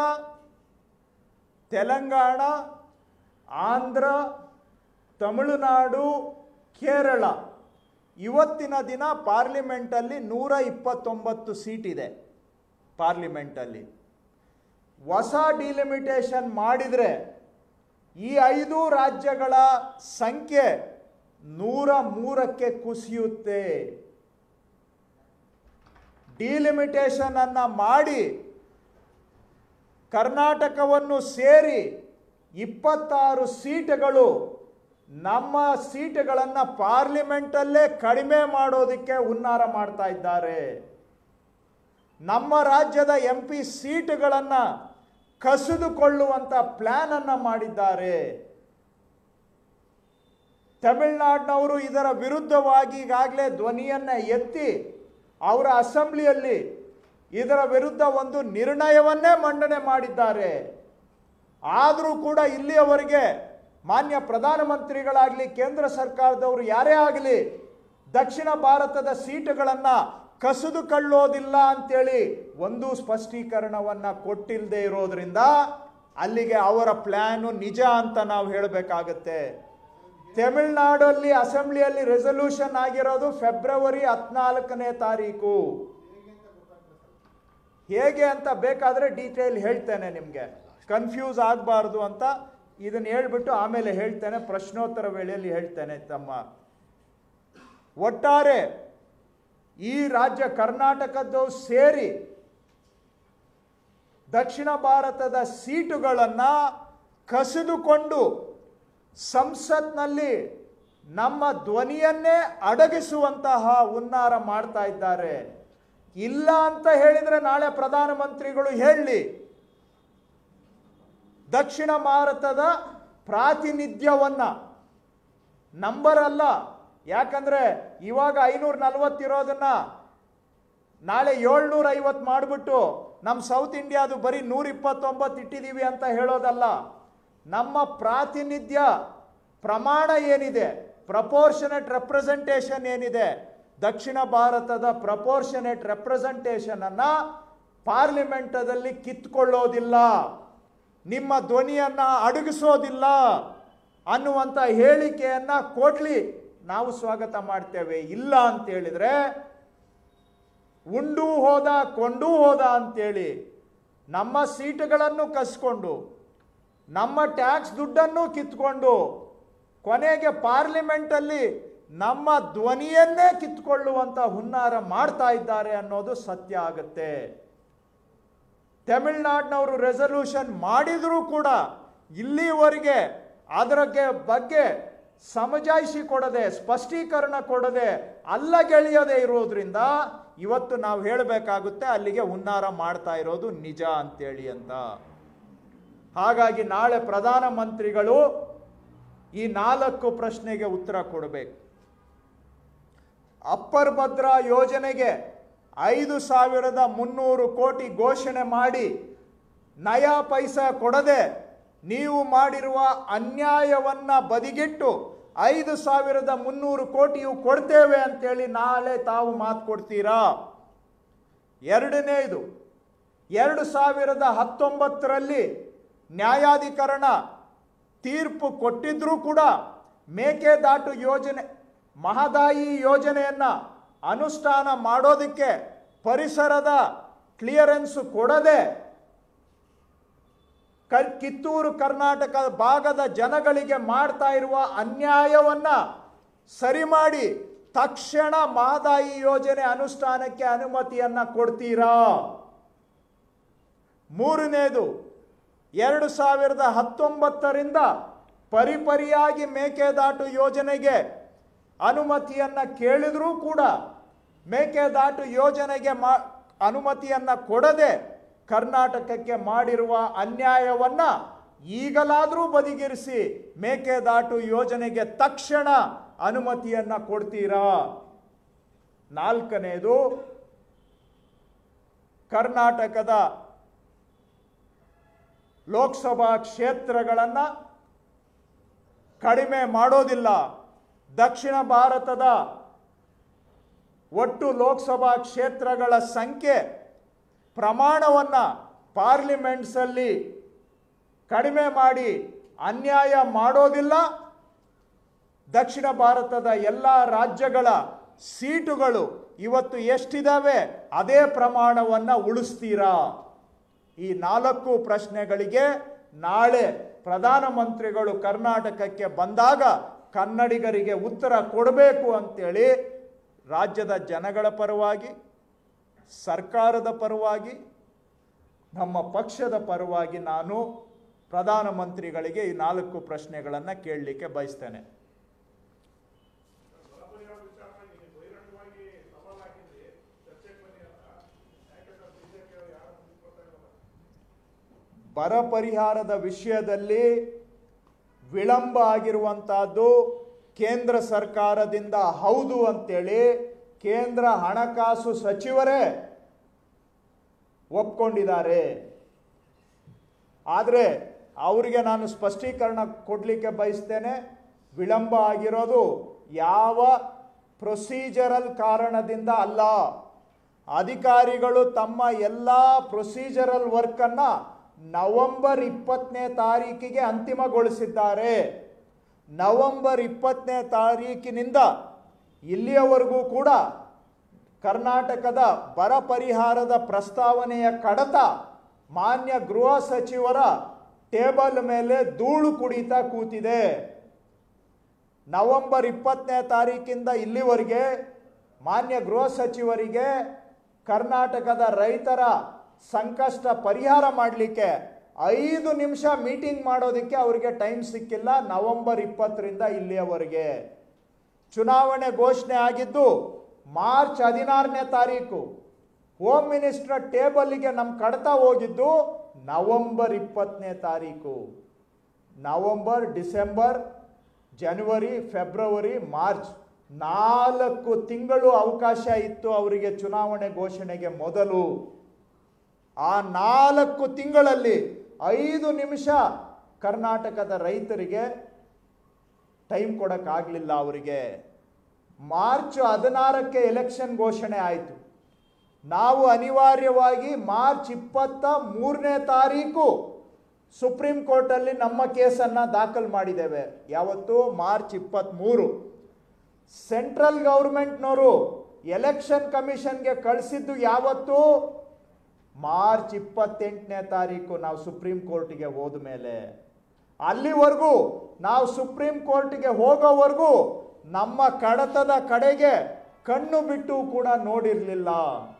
ತೆಲಂಗಾಣ ಆಂಧ್ರ ತಮಿಳುನಾಡು ಕೇರಳ ಇವತ್ತಿನ ದಿನ ಪಾರ್ಲಿಮೆಂಟಲ್ಲಿ ನೂರ ಇಪ್ಪತ್ತೊಂಬತ್ತು ಸೀಟ್ ಇದೆ ಪಾರ್ಲಿಮೆಂಟಲ್ಲಿ ಹೊಸ ಡಿಲಿಮಿಟೇಷನ್ ಮಾಡಿದರೆ ಈ ಐದು ರಾಜ್ಯಗಳ ಸಂಖ್ಯೆ ನೂರ ಮೂರಕ್ಕೆ ಕುಸಿಯುತ್ತೆ ಡಿಲಿಮಿಟೇಷನ್ ಅನ್ನ ಮಾಡಿ ಕರ್ನಾಟಕವನ್ನು ಸೇರಿ ಇಪ್ಪತ್ತಾರು ಸೀಟುಗಳು ನಮ್ಮ ಸೀಟುಗಳನ್ನು ಪಾರ್ಲಿಮೆಂಟಲ್ಲೇ ಕಡಿಮೆ ಮಾಡೋದಕ್ಕೆ ಹುನ್ನಾರ ಮಾಡ್ತಾ ಇದ್ದಾರೆ ನಮ್ಮ ರಾಜ್ಯದ ಎಂ ಪಿ ಸೀಟುಗಳನ್ನು ಕಸಿದುಕೊಳ್ಳುವಂಥ ಪ್ಲ್ಯಾನ್ ಅನ್ನು ಮಾಡಿದ್ದಾರೆ ತಮಿಳುನಾಡಿನವರು ಇದರ ವಿರುದ್ಧವಾಗಿ ಈಗಾಗಲೇ ಧ್ವನಿಯನ್ನು ಎತ್ತಿ ಅವರ ಅಸೆಂಬ್ಲಿಯಲ್ಲಿ ಇದರ ವಿರುದ್ಧ ಒಂದು ನಿರ್ಣಯವನ್ನೇ ಮಂಡನೆ ಮಾಡಿದ್ದಾರೆ ಆದರೂ ಕೂಡ ಇಲ್ಲಿಯವರೆಗೆ ಮಾನ್ಯ ಪ್ರಧಾನಮಂತ್ರಿಗಳಾಗಲಿ ಕೇಂದ್ರ ಸರ್ಕಾರದವರು ಯಾರೇ ಆಗಲಿ ದಕ್ಷಿಣ ಭಾರತದ ಸೀಟುಗಳನ್ನು ಕಸಿದುಕೊಳ್ಳೋದಿಲ್ಲ ಅಂತೇಳಿ ಒಂದು ಸ್ಪಷ್ಟೀಕರಣವನ್ನು ಕೊಟ್ಟಿಲ್ಲದೆ ಇರೋದ್ರಿಂದ ಅಲ್ಲಿಗೆ ಅವರ ಪ್ಲ್ಯಾನು ನಿಜ ಅಂತ ನಾವು ಹೇಳಬೇಕಾಗತ್ತೆ ತಮಿಳುನಾಡಲ್ಲಿ ಅಸೆಂಬ್ಲಿಯಲ್ಲಿ ರೆಸಲ್ಯೂಷನ್ ಆಗಿರೋದು ಫೆಬ್ರವರಿ ಹದಿನಾಲ್ಕನೇ ತಾರೀಕು ಹೇಗೆ ಅಂತ ಬೇಕಾದರೆ ಡೀಟೇಲ್ ಹೇಳ್ತೇನೆ ನಿಮಗೆ ಕನ್ಫ್ಯೂಸ್ ಆಗಬಾರ್ದು ಅಂತ ಇದನ್ನು ಹೇಳ್ಬಿಟ್ಟು ಆಮೇಲೆ ಹೇಳ್ತೇನೆ ಪ್ರಶ್ನೋತ್ತರ ವೇಳೆಯಲ್ಲಿ ಹೇಳ್ತೇನೆ ತಮ್ಮ ಒಟ್ಟಾರೆ ಈ ರಾಜ್ಯ ಕರ್ನಾಟಕದ್ದು ಸೇರಿ ದಕ್ಷಿಣ ಭಾರತದ ಸೀಟುಗಳನ್ನು ಕಸಿದುಕೊಂಡು ಸಂಸತ್ನಲ್ಲಿ ನಮ್ಮ ಧ್ವನಿಯನ್ನೇ ಅಡಗಿಸುವಂತಹ ಹುನ್ನಾರ ಮಾಡ್ತಾ ಇದ್ದಾರೆ ಇಲ್ಲ ಅಂತ ಹೇಳಿದರೆ ನಾಳೆ ಪ್ರಧಾನಮಂತ್ರಿಗಳು ಹೇಳಲಿ ದಕ್ಷಿಣ ಭಾರತದ ಪ್ರಾತಿನಿಧ್ಯವನ್ನ ನಂಬರ್ ಅಲ್ಲ ಯಾಕಂದ್ರೆ ಇವಾಗ ಐನೂರ ನಲ್ವತ್ತಿರೋದನ್ನ ನಾಳೆ ಏಳ್ನೂರ ಐವತ್ತು ಮಾಡಿಬಿಟ್ಟು ನಮ್ಮ ಸೌತ್ ಇಂಡಿಯಾದು ಬರೀ ನೂರ ಇಪ್ಪತ್ತೊಂಬತ್ತು ಇಟ್ಟಿದ್ದೀವಿ ಅಂತ ಹೇಳೋದಲ್ಲ ನಮ್ಮ ಪ್ರಾತಿನಿಧ್ಯ ಪ್ರಮಾಣ ಏನಿದೆ ಪ್ರಪೋರ್ಷನೇಟ್ ರೆಪ್ರೆಸೆಂಟೇಷನ್ ಏನಿದೆ ದಕ್ಷಿಣ ಭಾರತದ ಪ್ರಪೋರ್ಷನೇಟ್ ರೆಪ್ರೆಸೆಂಟೇಷನ್ ಅನ್ನ ಪಾರ್ಲಿಮೆಂಟದಲ್ಲಿ ಕಿತ್ಕೊಳ್ಳೋದಿಲ್ಲ ನಿಮ್ಮ ಧ್ವನಿಯನ್ನ ಅಡಗಿಸೋದಿಲ್ಲ ಅನ್ನುವಂಥ ಹೇಳಿಕೆಯನ್ನ ಕೊಡ್ಲಿ ನಾವು ಸ್ವಾಗತ ಮಾಡ್ತೇವೆ ಇಲ್ಲ ಅಂತ ಹೇಳಿದ್ರೆ ಉಂಡು ಹೋದ ಕೊಂಡೂ ಹೋದ ಅಂತೇಳಿ ನಮ್ಮ ಸೀಟುಗಳನ್ನು ಕಸ್ಕೊಂಡು ನಮ್ಮ ಟ್ಯಾಕ್ಸ್ ದುಡ್ಡನ್ನು ಕಿತ್ಕೊಂಡು ಕೊನೆಗೆ ಪಾರ್ಲಿಮೆಂಟಲ್ಲಿ ನಮ್ಮ ಧ್ವನಿಯನ್ನೇ ಕಿತ್ಕೊಳ್ಳುವಂಥ ಹುನ್ನಾರ ಮಾಡ್ತಾ ಇದ್ದಾರೆ ಅನ್ನೋದು ಸತ್ಯ ಆಗುತ್ತೆ ತಮಿಳ್ನಾಡಿನವರು ರೆಸಲ್ಯೂಷನ್ ಮಾಡಿದರೂ ಕೂಡ ಇಲ್ಲಿವರೆಗೆ ಅದರ ಬಗ್ಗೆ ಸಮಜಾಯಿಷಿ ಕೊಡದೆ ಸ್ಪಷ್ಟೀಕರಣ ಕೊಡದೆ ಅಲ್ಲಗೆಳೆಯದೆ ಇರೋದ್ರಿಂದ ಇವತ್ತು ನಾವು ಹೇಳಬೇಕಾಗುತ್ತೆ ಅಲ್ಲಿಗೆ ಹುನ್ನಾರ ಮಾಡ್ತಾ ಇರೋದು ನಿಜ ಅಂತೇಳಿ ಅಂತ ಹಾಗಾಗಿ ನಾಳೆ ಪ್ರಧಾನಮಂತ್ರಿಗಳು ಈ ನಾಲ್ಕು ಪ್ರಶ್ನೆಗೆ ಉತ್ತರ ಕೊಡಬೇಕು ಅಪ್ಪರ್ ಭದ್ರಾ ಯೋಜನೆಗೆ ಐದು ಸಾವಿರದ ಮುನ್ನೂರು ಕೋಟಿ ಘೋಷಣೆ ಮಾಡಿ ನಯಾ ಪೈಸಾ ಕೊಡದೆ ನೀವು ಮಾಡಿರುವ ಅನ್ಯಾಯವನ್ನ ಬದಿಗಿಟ್ಟು ಐದು ಸಾವಿರದ ಮುನ್ನೂರು ಕೋಟಿಯು ಕೊಡ್ತೇವೆ ಅಂತೇಳಿ ನಾಳೆ ತಾವು ಮಾತು ಕೊಡ್ತೀರಾ ಎರಡನೇದು ಎರಡು ಸಾವಿರದ ಹತ್ತೊಂಬತ್ತರಲ್ಲಿ ನ್ಯಾಯಾಧಿಕರಣ ತೀರ್ಪು ಕೊಟ್ಟಿದ್ರೂ ಕೂಡ ಮೇಕೆದಾಟು ಯೋಜನೆ ಮಹದಾಯಿ ಯೋಜನೆಯನ್ನ ಅನುಷ್ಠಾನ ಮಾಡೋದಕ್ಕೆ ಪರಿಸರದ ಕ್ಲಿಯರೆನ್ಸ್ ಕೊಡದೆ ಕ ಕಿತ್ತೂರು ಕರ್ನಾಟಕ ಭಾಗದ ಜನಗಳಿಗೆ ಮಾಡ್ತಾ ಇರುವ ಅನ್ಯಾಯವನ್ನ ಸರಿ ಮಾಡಿ ತಕ್ಷಣ ಮಹದಾಯಿ ಯೋಜನೆ ಅನುಷ್ಠಾನಕ್ಕೆ ಅನುಮತಿಯನ್ನ ಕೊಡ್ತೀರಾ ಮೂರನೇದು ಎರಡು ಸಾವಿರದ ಹತ್ತೊಂಬತ್ತರಿಂದ ಪರಿಪರಿಯಾಗಿ ಮೇಕೆದಾಟು ಯೋಜನೆಗೆ ಅನುಮತಿಯನ್ನ ಕೇಳಿದ್ರೂ ಕೂಡ ಮೇಕೆದಾಟು ಯೋಜನೆಗೆ ಮಾ ಅನುಮತಿಯನ್ನ ಕೊಡದೆ ಕರ್ನಾಟಕಕ್ಕೆ ಮಾಡಿರುವ ಅನ್ಯಾಯವನ್ನ ಈಗಲಾದರೂ ಬದಿಗಿರಿಸಿ ಮೇಕೆದಾಟು ಯೋಜನೆಗೆ ತಕ್ಷಣ ಅನುಮತಿಯನ್ನ ಕೊಡ್ತೀರಾ ನಾಲ್ಕನೇದು ಕರ್ನಾಟಕದ ಲೋಕಸಭಾ ಕ್ಷೇತ್ರಗಳನ್ನು ಕಡಿಮೆ ಮಾಡೋದಿಲ್ಲ ದಕ್ಷಿಣ ಭಾರತದ ಒಟ್ಟು ಲೋಕಸಭಾ ಕ್ಷೇತ್ರಗಳ ಸಂಖ್ಯೆ ಪ್ರಮಾಣವನ್ನು ಪಾರ್ಲಿಮೆಂಟ್ಸಲ್ಲಿ ಕಡಿಮೆ ಮಾಡಿ ಅನ್ಯಾಯ ಮಾಡೋದಿಲ್ಲ ದಕ್ಷಿಣ ಭಾರತದ ಎಲ್ಲ ರಾಜ್ಯಗಳ ಸೀಟುಗಳು ಇವತ್ತು ಎಷ್ಟಿದಾವೆ ಅದೇ ಪ್ರಮಾಣವನ್ನು ಉಳಿಸ್ತೀರಾ ಈ ನಾಲ್ಕು ಪ್ರಶ್ನೆಗಳಿಗೆ ನಾಳೆ ಪ್ರಧಾನಮಂತ್ರಿಗಳು ಕರ್ನಾಟಕಕ್ಕೆ ಬಂದಾಗ ಕನ್ನಡಿಗರಿಗೆ ಉತ್ತರ ಕೊಡಬೇಕು ಅಂತೇಳಿ ರಾಜ್ಯದ ಜನಗಳ ಪರವಾಗಿ ಸರ್ಕಾರದ ಪರವಾಗಿ ನಮ್ಮ ಪಕ್ಷದ ಪರವಾಗಿ ನಾನು ಪ್ರಧಾನಮಂತ್ರಿಗಳಿಗೆ ಈ ನಾಲ್ಕು ಪ್ರಶ್ನೆಗಳನ್ನು ಕೇಳಲಿಕ್ಕೆ ಬಯಸ್ತೇನೆ ಬರ ಪರಿಹಾರದ ವಿಷಯದಲ್ಲಿ ವಿಳಂಬ ಆಗಿರುವಂತಹದ್ದು ಕೇಂದ್ರ ಸರ್ಕಾರದಿಂದ ಹೌದು ಅಂತೇಳಿ ಕೇಂದ್ರ ಹಣಕಾಸು ಸಚಿವರೇ ಒಪ್ಕೊಂಡಿದ್ದಾರೆ ಆದರೆ ಅವರಿಗೆ ನಾನು ಸ್ಪಷ್ಟೀಕರಣ ಕೊಡಲಿಕ್ಕೆ ಬಯಸ್ತೇನೆ ವಿಳಂಬ ಆಗಿರೋದು ಯಾವ ಪ್ರೊಸೀಜರಲ್ ಕಾರಣದಿಂದ ಅಲ್ಲ ಅಧಿಕಾರಿಗಳು ತಮ್ಮ ಎಲ್ಲ ಪ್ರೊಸೀಜರಲ್ ವರ್ಕನ್ನು ನವೆಂಬರ್ ಇಪ್ಪತ್ತನೇ ತಾರೀಕಿಗೆ ಅಂತಿಮಗೊಳಿಸಿದ್ದಾರೆ ನವೆಂಬರ್ ಇಪ್ಪತ್ತನೇ ತಾರೀಕಿನಿಂದ ಇಲ್ಲಿಯವರೆಗೂ ಕೂಡ ಕರ್ನಾಟಕದ ಬರ ಪರಿಹಾರದ ಪ್ರಸ್ತಾವನೆಯ ಕಡತ ಮಾನ್ಯ ಗೃಹ ಸಚಿವರ ಟೇಬಲ್ ಮೇಲೆ ಧೂಳು ಕುಡಿತಾ ಕೂತಿದೆ ನವೆಂಬರ್ ಇಪ್ಪತ್ತನೇ ತಾರೀಕಿಂದ ಇಲ್ಲಿವರೆಗೆ ಮಾನ್ಯ ಗೃಹ ಸಚಿವರಿಗೆ ಕರ್ನಾಟಕದ ರೈತರ ಸಂಕಷ್ಟ ಪರಿಹಾರ ಮಾಡಲಿಕ್ಕೆ ಐದು ನಿಮಿಷ ಮೀಟಿಂಗ್ ಮಾಡೋದಕ್ಕೆ ಅವರಿಗೆ ಟೈಮ್ ಸಿಕ್ಕಿಲ್ಲ ನವೆಂಬರ್ ಇಪ್ಪತ್ತರಿಂದ ಇಲ್ಲಿಯವರೆಗೆ ಚುನಾವಣೆ ಘೋಷಣೆ ಆಗಿದ್ದು ಮಾರ್ಚ್ ಹದಿನಾರನೇ ತಾರೀಕು ಹೋಮ್ ಮಿನಿಸ್ಟರ್ ಟೇಬಲ್ಗೆ ನಮ್ಮ ಕಡತ ಹೋಗಿದ್ದು ನವೆಂಬರ್ ಇಪ್ಪತ್ತನೇ ತಾರೀಕು ನವೆಂಬರ್ ಡಿಸೆಂಬರ್ ಜನವರಿ ಫೆಬ್ರವರಿ ಮಾರ್ಚ್ ನಾಲ್ಕು ತಿಂಗಳು ಅವಕಾಶ ಇತ್ತು ಅವರಿಗೆ ಚುನಾವಣೆ ಘೋಷಣೆಗೆ ಮೊದಲು ಆ ನಾಲ್ಕು ತಿಂಗಳಲ್ಲಿ ಐದು ನಿಮಿಷ ಕರ್ನಾಟಕದ ರೈತರಿಗೆ ಟೈಮ್ ಕೊಡೋಕ್ಕಾಗಲಿಲ್ಲ ಅವರಿಗೆ ಮಾರ್ಚ್ ಹದಿನಾರಕ್ಕೆ ಎಲೆಕ್ಷನ್ ಘೋಷಣೆ ಆಯಿತು ನಾವು ಅನಿವಾರ್ಯವಾಗಿ ಮಾರ್ಚ್ ಇಪ್ಪತ್ತ ಮೂರನೇ ತಾರೀಕು ಸುಪ್ರೀಂ ಕೋರ್ಟಲ್ಲಿ ನಮ್ಮ ಕೇಸನ್ನು ದಾಖಲು ಮಾಡಿದ್ದೇವೆ ಯಾವತ್ತು ಮಾರ್ಚ್ ಇಪ್ಪತ್ತ್ಮೂರು ಸೆಂಟ್ರಲ್ ಗೌರ್ಮೆಂಟ್ನವರು ಎಲೆಕ್ಷನ್ ಕಮಿಷನ್ಗೆ ಕಳಿಸಿದ್ದು ಯಾವತ್ತು ಮಾರ್ಚ್ ಇಪ್ಪತ್ತೆಂಟನೇ ತಾರೀಕು ನಾವು ಸುಪ್ರೀಂ ಕೋರ್ಟ್ಗೆ ಹೋದ ಮೇಲೆ ಅಲ್ಲಿವರೆಗೂ ನಾವು ಸುಪ್ರೀಂ ಕೋರ್ಟ್ಗೆ ಹೋಗೋವರೆಗೂ ನಮ್ಮ ಕಡತದ ಕಡೆಗೆ ಕಣ್ಣು ಬಿಟ್ಟು ಕೂಡ ನೋಡಿರಲಿಲ್ಲ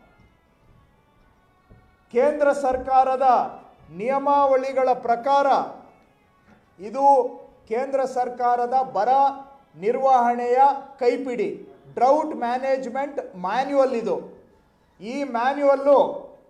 ಕೇಂದ್ರ ಸರ್ಕಾರದ ನಿಯಮಾವಳಿಗಳ ಪ್ರಕಾರ ಇದು ಕೇಂದ್ರ ಸರ್ಕಾರದ ಬರ ನಿರ್ವಹಣೆಯ ಕೈಪಿಡಿ ಡ್ರೌಟ್ ಮ್ಯಾನೇಜ್ಮೆಂಟ್ ಮ್ಯಾನ್ಯುವಲ್ ಇದು ಈ ಮ್ಯಾನ್ಯುವಲ್ಲು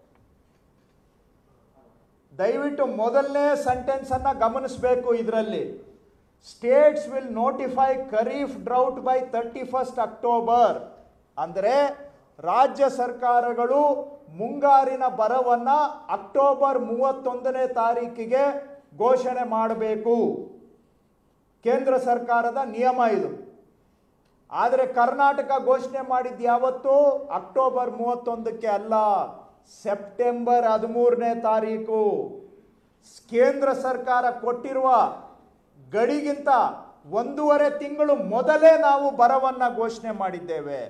ದಯವಿಟ್ಟು ಮೊದಲನೇ ಸೆಂಟೆನ್ಸನ್ನು ಗಮನಿಸಬೇಕು ಇದರಲ್ಲಿ states will notify kharif drought by thirty first October ಅಂದರೆ ರಾಜ್ಯ ಸರ್ಕಾರಗಳು ಮುಂಗಾರಿನ ಬರವನ್ನು ಅಕ್ಟೋಬರ್ ಮೂವತ್ತೊಂದನೇ ತಾರೀಕಿಗೆ ಘೋಷಣೆ ಮಾಡಬೇಕು ಕೇಂದ್ರ ಸರ್ಕಾರದ ನಿಯಮ ಇದು ಆದರೆ ಕರ್ನಾಟಕ ಘೋಷಣೆ ಮಾಡಿದ್ದು ಯಾವತ್ತು ಅಕ್ಟೋಬರ್ ಮೂವತ್ತೊಂದಕ್ಕೆ ಅಲ್ಲ ಸೆಪ್ಟೆಂಬರ್ ಹದಿಮೂರನೇ ತಾರೀಕು ಕೇಂದ್ರ ಸರ್ಕಾರ ಕೊಟ್ಟಿರುವ ಗಡಿಗಿಂತ ಒಂದೂವರೆ ತಿಂಗಳು ಮೊದಲೇ ನಾವು ಬರವನ್ನು ಘೋಷಣೆ ಮಾಡಿದ್ದೇವೆ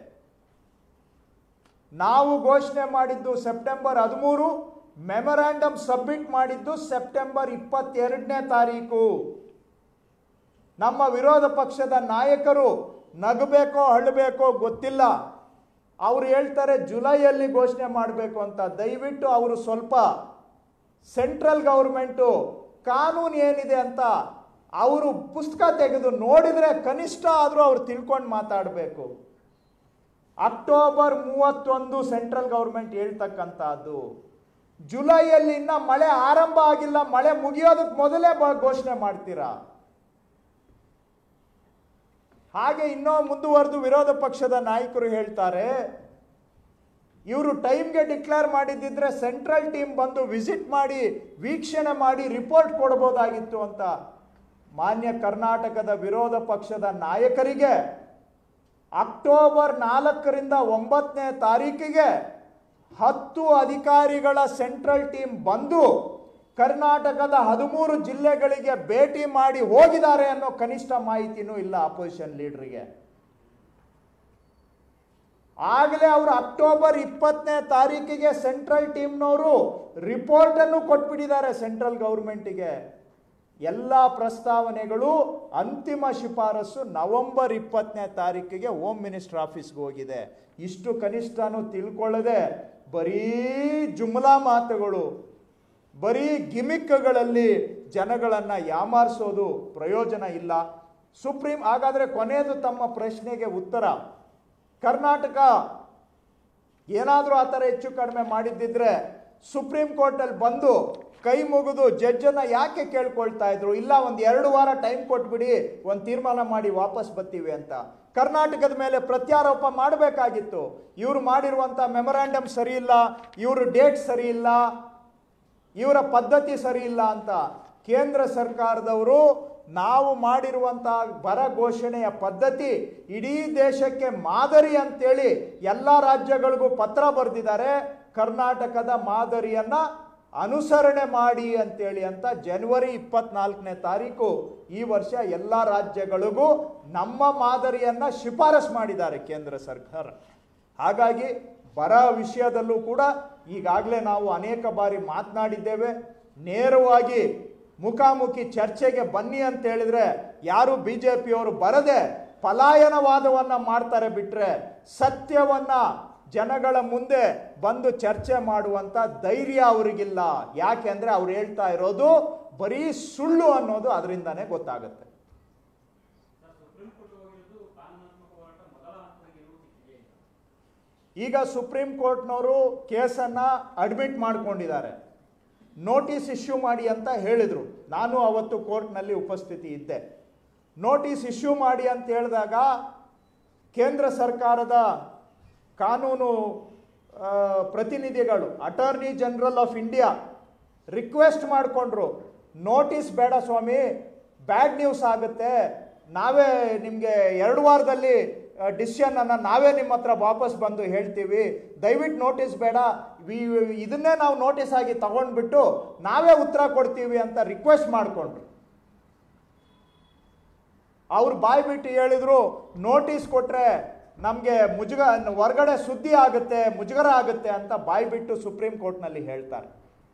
ನಾವು ಘೋಷಣೆ ಮಾಡಿದ್ದು ಸೆಪ್ಟೆಂಬರ್ ಹದಿಮೂರು ಮೆಮೊರಾಂಡಮ್ ಸಬ್ಮಿಟ್ ಮಾಡಿದ್ದು ಸೆಪ್ಟೆಂಬರ್ ಇಪ್ಪತ್ತೆರಡನೇ ತಾರೀಕು ನಮ್ಮ ವಿರೋಧ ಪಕ್ಷದ ನಾಯಕರು ನಗಬೇಕೋ ಅಳಬೇಕೋ ಗೊತ್ತಿಲ್ಲ ಅವ್ರು ಹೇಳ್ತಾರೆ ಜುಲೈಯಲ್ಲಿ ಘೋಷಣೆ ಮಾಡಬೇಕು ಅಂತ ದಯವಿಟ್ಟು ಅವರು ಸ್ವಲ್ಪ ಸೆಂಟ್ರಲ್ ಗೌರ್ಮೆಂಟು ಕಾನೂನು ಏನಿದೆ ಅಂತ ಅವರು ಪುಸ್ತಕ ತೆಗೆದು ನೋಡಿದರೆ ಕನಿಷ್ಠ ಆದರೂ ಅವ್ರು ತಿಳ್ಕೊಂಡು ಮಾತಾಡಬೇಕು ಅಕ್ಟೋಬರ್ ಮೂವತ್ತೊಂದು ಸೆಂಟ್ರಲ್ ಗೌರ್ಮೆಂಟ್ ಹೇಳ್ತಕ್ಕಂಥದ್ದು ಜುಲೈಯಲ್ಲಿ ಇನ್ನ ಮಳೆ ಆರಂಭ ಆಗಿಲ್ಲ ಮಳೆ ಮುಗಿಯೋದಕ್ಕೆ ಮೊದಲೇ ಬ ಘೋಷಣೆ ಮಾಡ್ತೀರಾ ಹಾಗೆ ಇನ್ನೂ ಮುಂದುವರೆದು ವಿರೋಧ ಪಕ್ಷದ ನಾಯಕರು ಹೇಳ್ತಾರೆ ಇವರು ಟೈಮ್ಗೆ ಡಿಕ್ಲೇರ್ ಮಾಡಿದ್ದಿದ್ರೆ ಸೆಂಟ್ರಲ್ ಟೀಮ್ ಬಂದು ವಿಸಿಟ್ ಮಾಡಿ ವೀಕ್ಷಣೆ ಮಾಡಿ ರಿಪೋರ್ಟ್ ಕೊಡ್ಬೋದಾಗಿತ್ತು ಅಂತ ಮಾನ್ಯ ಕರ್ನಾಟಕದ ವಿರೋಧ ಪಕ್ಷದ ನಾಯಕರಿಗೆ ಅಕ್ಟೋಬರ್ ನಾಲ್ಕರಿಂದ ಒಂಬತ್ತನೇ ತಾರೀಕಿಗೆ ಹತ್ತು ಅಧಿಕಾರಿಗಳ ಸೆಂಟ್ರಲ್ ಟೀಮ್ ಬಂದು ಕರ್ನಾಟಕದ ಹದಿಮೂರು ಜಿಲ್ಲೆಗಳಿಗೆ ಭೇಟಿ ಮಾಡಿ ಹೋಗಿದ್ದಾರೆ ಅನ್ನೋ ಕನಿಷ್ಠ ಮಾಹಿತಿನೂ ಇಲ್ಲ ಅಪೋಸಿಷನ್ ಲೀಡರಿಗೆ ಆಗಲೇ ಅವರು ಅಕ್ಟೋಬರ್ ಇಪ್ಪತ್ತನೇ ತಾರೀಕಿಗೆ ಸೆಂಟ್ರಲ್ ಟೀಮ್ನವರು ರಿಪೋರ್ಟನ್ನು ಕೊಟ್ಬಿಟ್ಟಿದ್ದಾರೆ ಸೆಂಟ್ರಲ್ ಗೌರ್ಮೆಂಟಿಗೆ ಎಲ್ಲ ಪ್ರಸ್ತಾವನೆಗಳು ಅಂತಿಮ ಶಿಫಾರಸು ನವೆಂಬರ್ ಇಪ್ಪತ್ತನೇ ತಾರೀಕಿಗೆ ಹೋಮ್ ಮಿನಿಸ್ಟರ್ ಆಫೀಸ್ಗೆ ಹೋಗಿದೆ ಇಷ್ಟು ಕನಿಷ್ಠನೂ ತಿಳ್ಕೊಳ್ಳದೆ ಬರೀ ಜುಮ್ಲಾ ಮಾತುಗಳು ಬರೀ ಗಿಮಿಕ್ಗಳಲ್ಲಿ ಜನಗಳನ್ನು ಯಾಮಾರಿಸೋದು ಪ್ರಯೋಜನ ಇಲ್ಲ ಸುಪ್ರೀಂ ಹಾಗಾದರೆ ಕೊನೆಯದು ತಮ್ಮ ಪ್ರಶ್ನೆಗೆ ಉತ್ತರ ಕರ್ನಾಟಕ ಏನಾದರೂ ಆ ಥರ ಹೆಚ್ಚು ಕಡಿಮೆ ಮಾಡಿದ್ದಿದ್ರೆ ಸುಪ್ರೀಂ ಕೋರ್ಟಲ್ಲಿ ಬಂದು ಕೈ ಮುಗಿದು ಜಡ್ಜನ್ನು ಯಾಕೆ ಕೇಳ್ಕೊಳ್ತಾ ಇದ್ರು ಇಲ್ಲ ಒಂದು ಎರಡು ವಾರ ಟೈಮ್ ಕೊಟ್ಬಿಡಿ ಒಂದು ತೀರ್ಮಾನ ಮಾಡಿ ವಾಪಸ್ ಬರ್ತೀವಿ ಅಂತ ಕರ್ನಾಟಕದ ಮೇಲೆ ಪ್ರತ್ಯಾರೋಪ ಮಾಡಬೇಕಾಗಿತ್ತು ಇವರು ಮಾಡಿರುವಂಥ ಮೆಮೊರಾಂಡಮ್ ಸರಿ ಇಲ್ಲ ಇವರು ಡೇಟ್ ಸರಿ ಇಲ್ಲ ಇವರ ಪದ್ಧತಿ ಸರಿ ಇಲ್ಲ ಅಂತ ಕೇಂದ್ರ ಸರ್ಕಾರದವರು ನಾವು ಮಾಡಿರುವಂತಹ ಬರ ಘೋಷಣೆಯ ಪದ್ಧತಿ ಇಡೀ ದೇಶಕ್ಕೆ ಮಾದರಿ ಅಂತೇಳಿ ಎಲ್ಲ ರಾಜ್ಯಗಳಿಗೂ ಪತ್ರ ಬರೆದಿದ್ದಾರೆ ಕರ್ನಾಟಕದ ಮಾದರಿಯನ್ನ ಅನುಸರಣೆ ಮಾಡಿ ಅಂತೇಳಿ ಅಂತ ಜನವರಿ ಇಪ್ಪತ್ನಾಲ್ಕನೇ ತಾರೀಕು ಈ ವರ್ಷ ಎಲ್ಲ ರಾಜ್ಯಗಳಿಗೂ ನಮ್ಮ ಮಾದರಿಯನ್ನ ಶಿಫಾರಸ್ ಮಾಡಿದ್ದಾರೆ ಕೇಂದ್ರ ಸರ್ಕಾರ ಹಾಗಾಗಿ ಬರ ವಿಷಯದಲ್ಲೂ ಕೂಡ ಈಗಾಗಲೇ ನಾವು ಅನೇಕ ಬಾರಿ ಮಾತನಾಡಿದ್ದೇವೆ ನೇರವಾಗಿ ಮುಖಾಮುಖಿ ಚರ್ಚೆಗೆ ಬನ್ನಿ ಅಂತ ಹೇಳಿದ್ರೆ ಯಾರು ಬಿ ಜೆ ಪಿಯವರು ಬರದೆ ಪಲಾಯನವಾದವನ್ನ ಮಾಡ್ತಾರೆ ಬಿಟ್ರೆ ಸತ್ಯವನ್ನ ಜನಗಳ ಮುಂದೆ ಬಂದು ಚರ್ಚೆ ಮಾಡುವಂತ ಧೈರ್ಯ ಅವರಿಗಿಲ್ಲ ಯಾಕೆಂದ್ರೆ ಅವ್ರು ಹೇಳ್ತಾ ಇರೋದು ಬರೀ ಸುಳ್ಳು ಅನ್ನೋದು ಅದರಿಂದಾನೇ ಗೊತ್ತಾಗುತ್ತೆ ಸರ್ ಸುಪ್ರೀಂ ಕೋರ್ಟ್ ಹೋಗಿರೋದು ಕಾನೂನಾತ್ಮಕ ಹೋರಾಟ ಮೊದಲ ಹಂತದ ಗೆಲುವು ಸಿಕ್ಕಿದೆ ಈಗ ಸುಪ್ರೀಂ ಕೋರ್ಟ್ನವರು ಕೇಸನ್ನ ಅಡ್ಮಿಟ್ ಮಾಡ್ಕೊಂಡಿದ್ದಾರೆ ನೋಟಿಸ್ ಇಶ್ಯೂ ಮಾಡಿ ಅಂತ ಹೇಳಿದರು ನಾನು ಅವತ್ತು ಕೋರ್ಟ್ನಲ್ಲಿ ಉಪಸ್ಥಿತಿ ಇದ್ದೆ ನೋಟಿಸ್ ಇಶ್ಯೂ ಮಾಡಿ ಅಂತ ಹೇಳಿದಾಗ ಕೇಂದ್ರ ಸರ್ಕಾರದ ಕಾನೂನು ಆ, ಪ್ರತಿನಿಧಿಗಳು attorney general of India request ಮಾಡಿಕೊಂಡ್ರು ನೋಟಿಸ್ ಬೇಡ ಸ್ವಾಮಿ ಬ್ಯಾಡ್ ನ್ಯೂಸ್ ಆಗುತ್ತೆ ನಾವೇ ನಿಮಗೆ ಎರಡು ವಾರದಲ್ಲಿ ಡಿಸಿಷನ್ ಅನ್ನ ನಾವೇ ನಿಮ್ಮ ಹತ್ರ ವಾಪಸ್ ಬಂದು ಹೇಳ್ತೀವಿ ದಯವಿಟ್ಟು ನೋಟಿಸ್ ಬೇಡ ವಿ- ಇದನ್ನೇ ನಾವು ನೋಟಿಸ್ ಆಗಿ ತಗೊಂಡ್ಬಿಟ್ಟು ನಾವೇ ಉತ್ತರ ಕೊಡ್ತೀವಿ ಅಂತ ರಿಕ್ವೆಸ್ಟ್ ಮಾಡಿಕೊಂಡ್ರು ಅವ್ರು ಬಾಯ್ ಬಿಟ್ಟು ಹೇಳಿದ್ರು ನೋಟಿಸ್ ಕೊಟ್ರೆ ನಮಗೆ ಮುಜುಗ ಹೊರಗಡೆ ಸುದ್ದಿ ಆಗುತ್ತೆ ಮುಜುಗರ ಆಗುತ್ತೆ ಅಂತ ಬಾಯ್ ಬಿಟ್ಟು ಸುಪ್ರೀಂ ಕೋರ್ಟ್ನಲ್ಲಿ ಹೇಳ್ತಾರೆ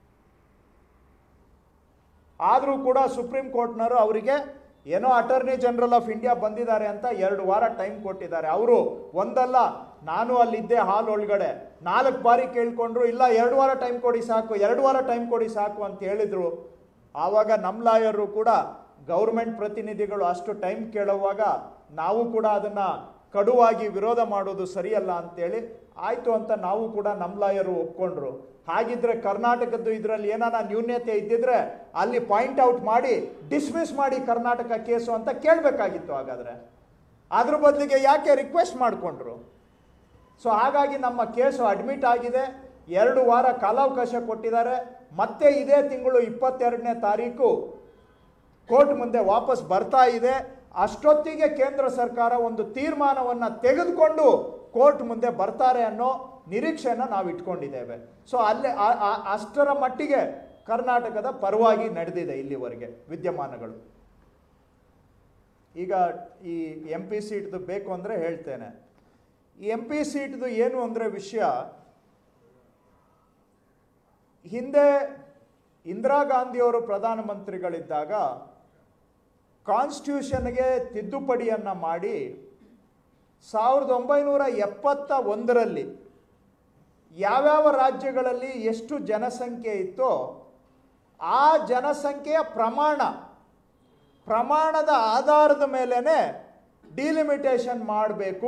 ಆದರೂ ಕೂಡ ಸುಪ್ರೀಂ ಕೋರ್ಟ್ನವರು ಅವರಿಗೆ ಏನೋ ಅಟಾರ್ನಿ ಜನರಲ್ ಆಫ್ ಇಂಡಿಯಾ ಬಂದಿದ್ದಾರೆ ಅಂತ ಎರಡು ವಾರ ಟೈಮ್ ಕೊಟ್ಟಿದ್ದಾರೆ ಅವರು ಒಂದಲ್ಲ ನಾನು ಅಲ್ಲಿದ್ದೆ ಹಾಲ್ ಒಳಗಡೆ ನಾಲ್ಕು ಬಾರಿ ಕೇಳ್ಕೊಂಡ್ರು ಇಲ್ಲ ಎರಡು ವಾರ ಟೈಮ್ ಕೊಡಿ ಸಾಕು ಎರಡು ವಾರ ಟೈಮ್ ಕೊಡಿ ಸಾಕು ಅಂತ ಹೇಳಿದ್ರು ಆವಾಗ ನಮ್ಮ ಲಾಯರು ಕೂಡ ಗೌರ್ಮೆಂಟ್ ಪ್ರತಿನಿಧಿಗಳು ಅಷ್ಟು ಟೈಮ್ ಕೇಳುವಾಗ ನಾವು ಕೂಡ ಅದನ್ನ ಕಡುವಾಗಿ ವಿರೋಧ ಮಾಡೋದು ಸರಿಯಲ್ಲ ಅಂತೇಳಿ ಆಯ್ತು ಅಂತ ನಾವು ಕೂಡ ನಮ್ಮ ಲಾಯರು ಒಪ್ಕೊಂಡ್ರು ಹಾಗಿದ್ರೆ ಕರ್ನಾಟಕದ್ದು ಇದರಲ್ಲಿ ಏನಾನ ನ್ಯೂನ್ಯತೆ ಇದ್ದಿದ್ರೆ ಅಲ್ಲಿ ಪಾಯಿಂಟ್ ಔಟ್ ಮಾಡಿ ಡಿಸ್ಮಿಸ್ ಮಾಡಿ ಕರ್ನಾಟಕ ಕೇಸು ಅಂತ ಕೇಳಬೇಕಾಗಿತ್ತು ಹಾಗಾದ್ರೆ ಅದ್ರ ಬದಲಿಗೆ ಯಾಕೆ ರಿಕ್ವೆಸ್ಟ್ ಮಾಡಿಕೊಂಡ್ರು ಸೊ ಹಾಗಾಗಿ ನಮ್ಮ ಕೇಸು ಅಡ್ಮಿಟ್ ಆಗಿದೆ ಎರಡು ವಾರ ಕಾಲಾವಕಾಶ ಕೊಟ್ಟಿದ್ದಾರೆ ಮತ್ತೆ ಇದೇ ತಿಂಗಳು ಇಪ್ಪತ್ತೆರಡನೇ ತಾರೀಕು ಕೋರ್ಟ್ ಮುಂದೆ ವಾಪಸ್ ಬರ್ತಾ ಇದೆ ಅಷ್ಟೊತ್ತಿಗೆ ಕೇಂದ್ರ ಸರ್ಕಾರ ಒಂದು ತೀರ್ಮಾನವನ್ನು ತೆಗೆದುಕೊಂಡು ಕೋರ್ಟ್ ಮುಂದೆ ಬರ್ತಾರೆ ಅನ್ನೋ ನಿರೀಕ್ಷೆಯನ್ನು ನಾವು ಇಟ್ಕೊಂಡಿದ್ದೇವೆ ಸೊ ಅಲ್ಲೇ ಆ- ಆ- ಅಷ್ಟರ ಮಟ್ಟಿಗೆ ಕರ್ನಾಟಕದ ಪರವಾಗಿ ನಡೆದಿದೆ ಇಲ್ಲಿವರೆಗೆ ವಿದ್ಯಮಾನಗಳು ಈಗ ಈ ಎಂ ಪಿ ಸೀಟ್ದು ಬೇಕು ಅಂದರೆ ಹೇಳ್ತೇನೆ ಈ ಎಂ ಪಿ ಸೀಟ್ದು ಏನು ಅಂದರೆ ವಿಷಯ ಹಿಂದೆ ಇಂದಿರಾ ಗಾಂಧಿಯವರು ಪ್ರಧಾನಮಂತ್ರಿಗಳಿದ್ದಾಗ ಕಾನ್ಸ್ಟಿಟ್ಯೂಷನ್ಗೆ ತಿದ್ದುಪಡಿಯನ್ನು ಮಾಡಿ ಸಾವಿರದ ಒಂಬೈನೂರ ಎಪ್ಪತ್ತ ಒಂದರಲ್ಲಿ ಯಾವ್ಯಾವ ರಾಜ್ಯಗಳಲ್ಲಿ ಎಷ್ಟು ಜನಸಂಖ್ಯೆ ಇತ್ತೋ ಆ ಜನಸಂಖ್ಯೆಯ ಪ್ರಮಾಣ ಪ್ರಮಾಣದ ಆಧಾರದ ಮೇಲೇ ಡಿಲಿಮಿಟೇಷನ್ ಮಾಡಬೇಕು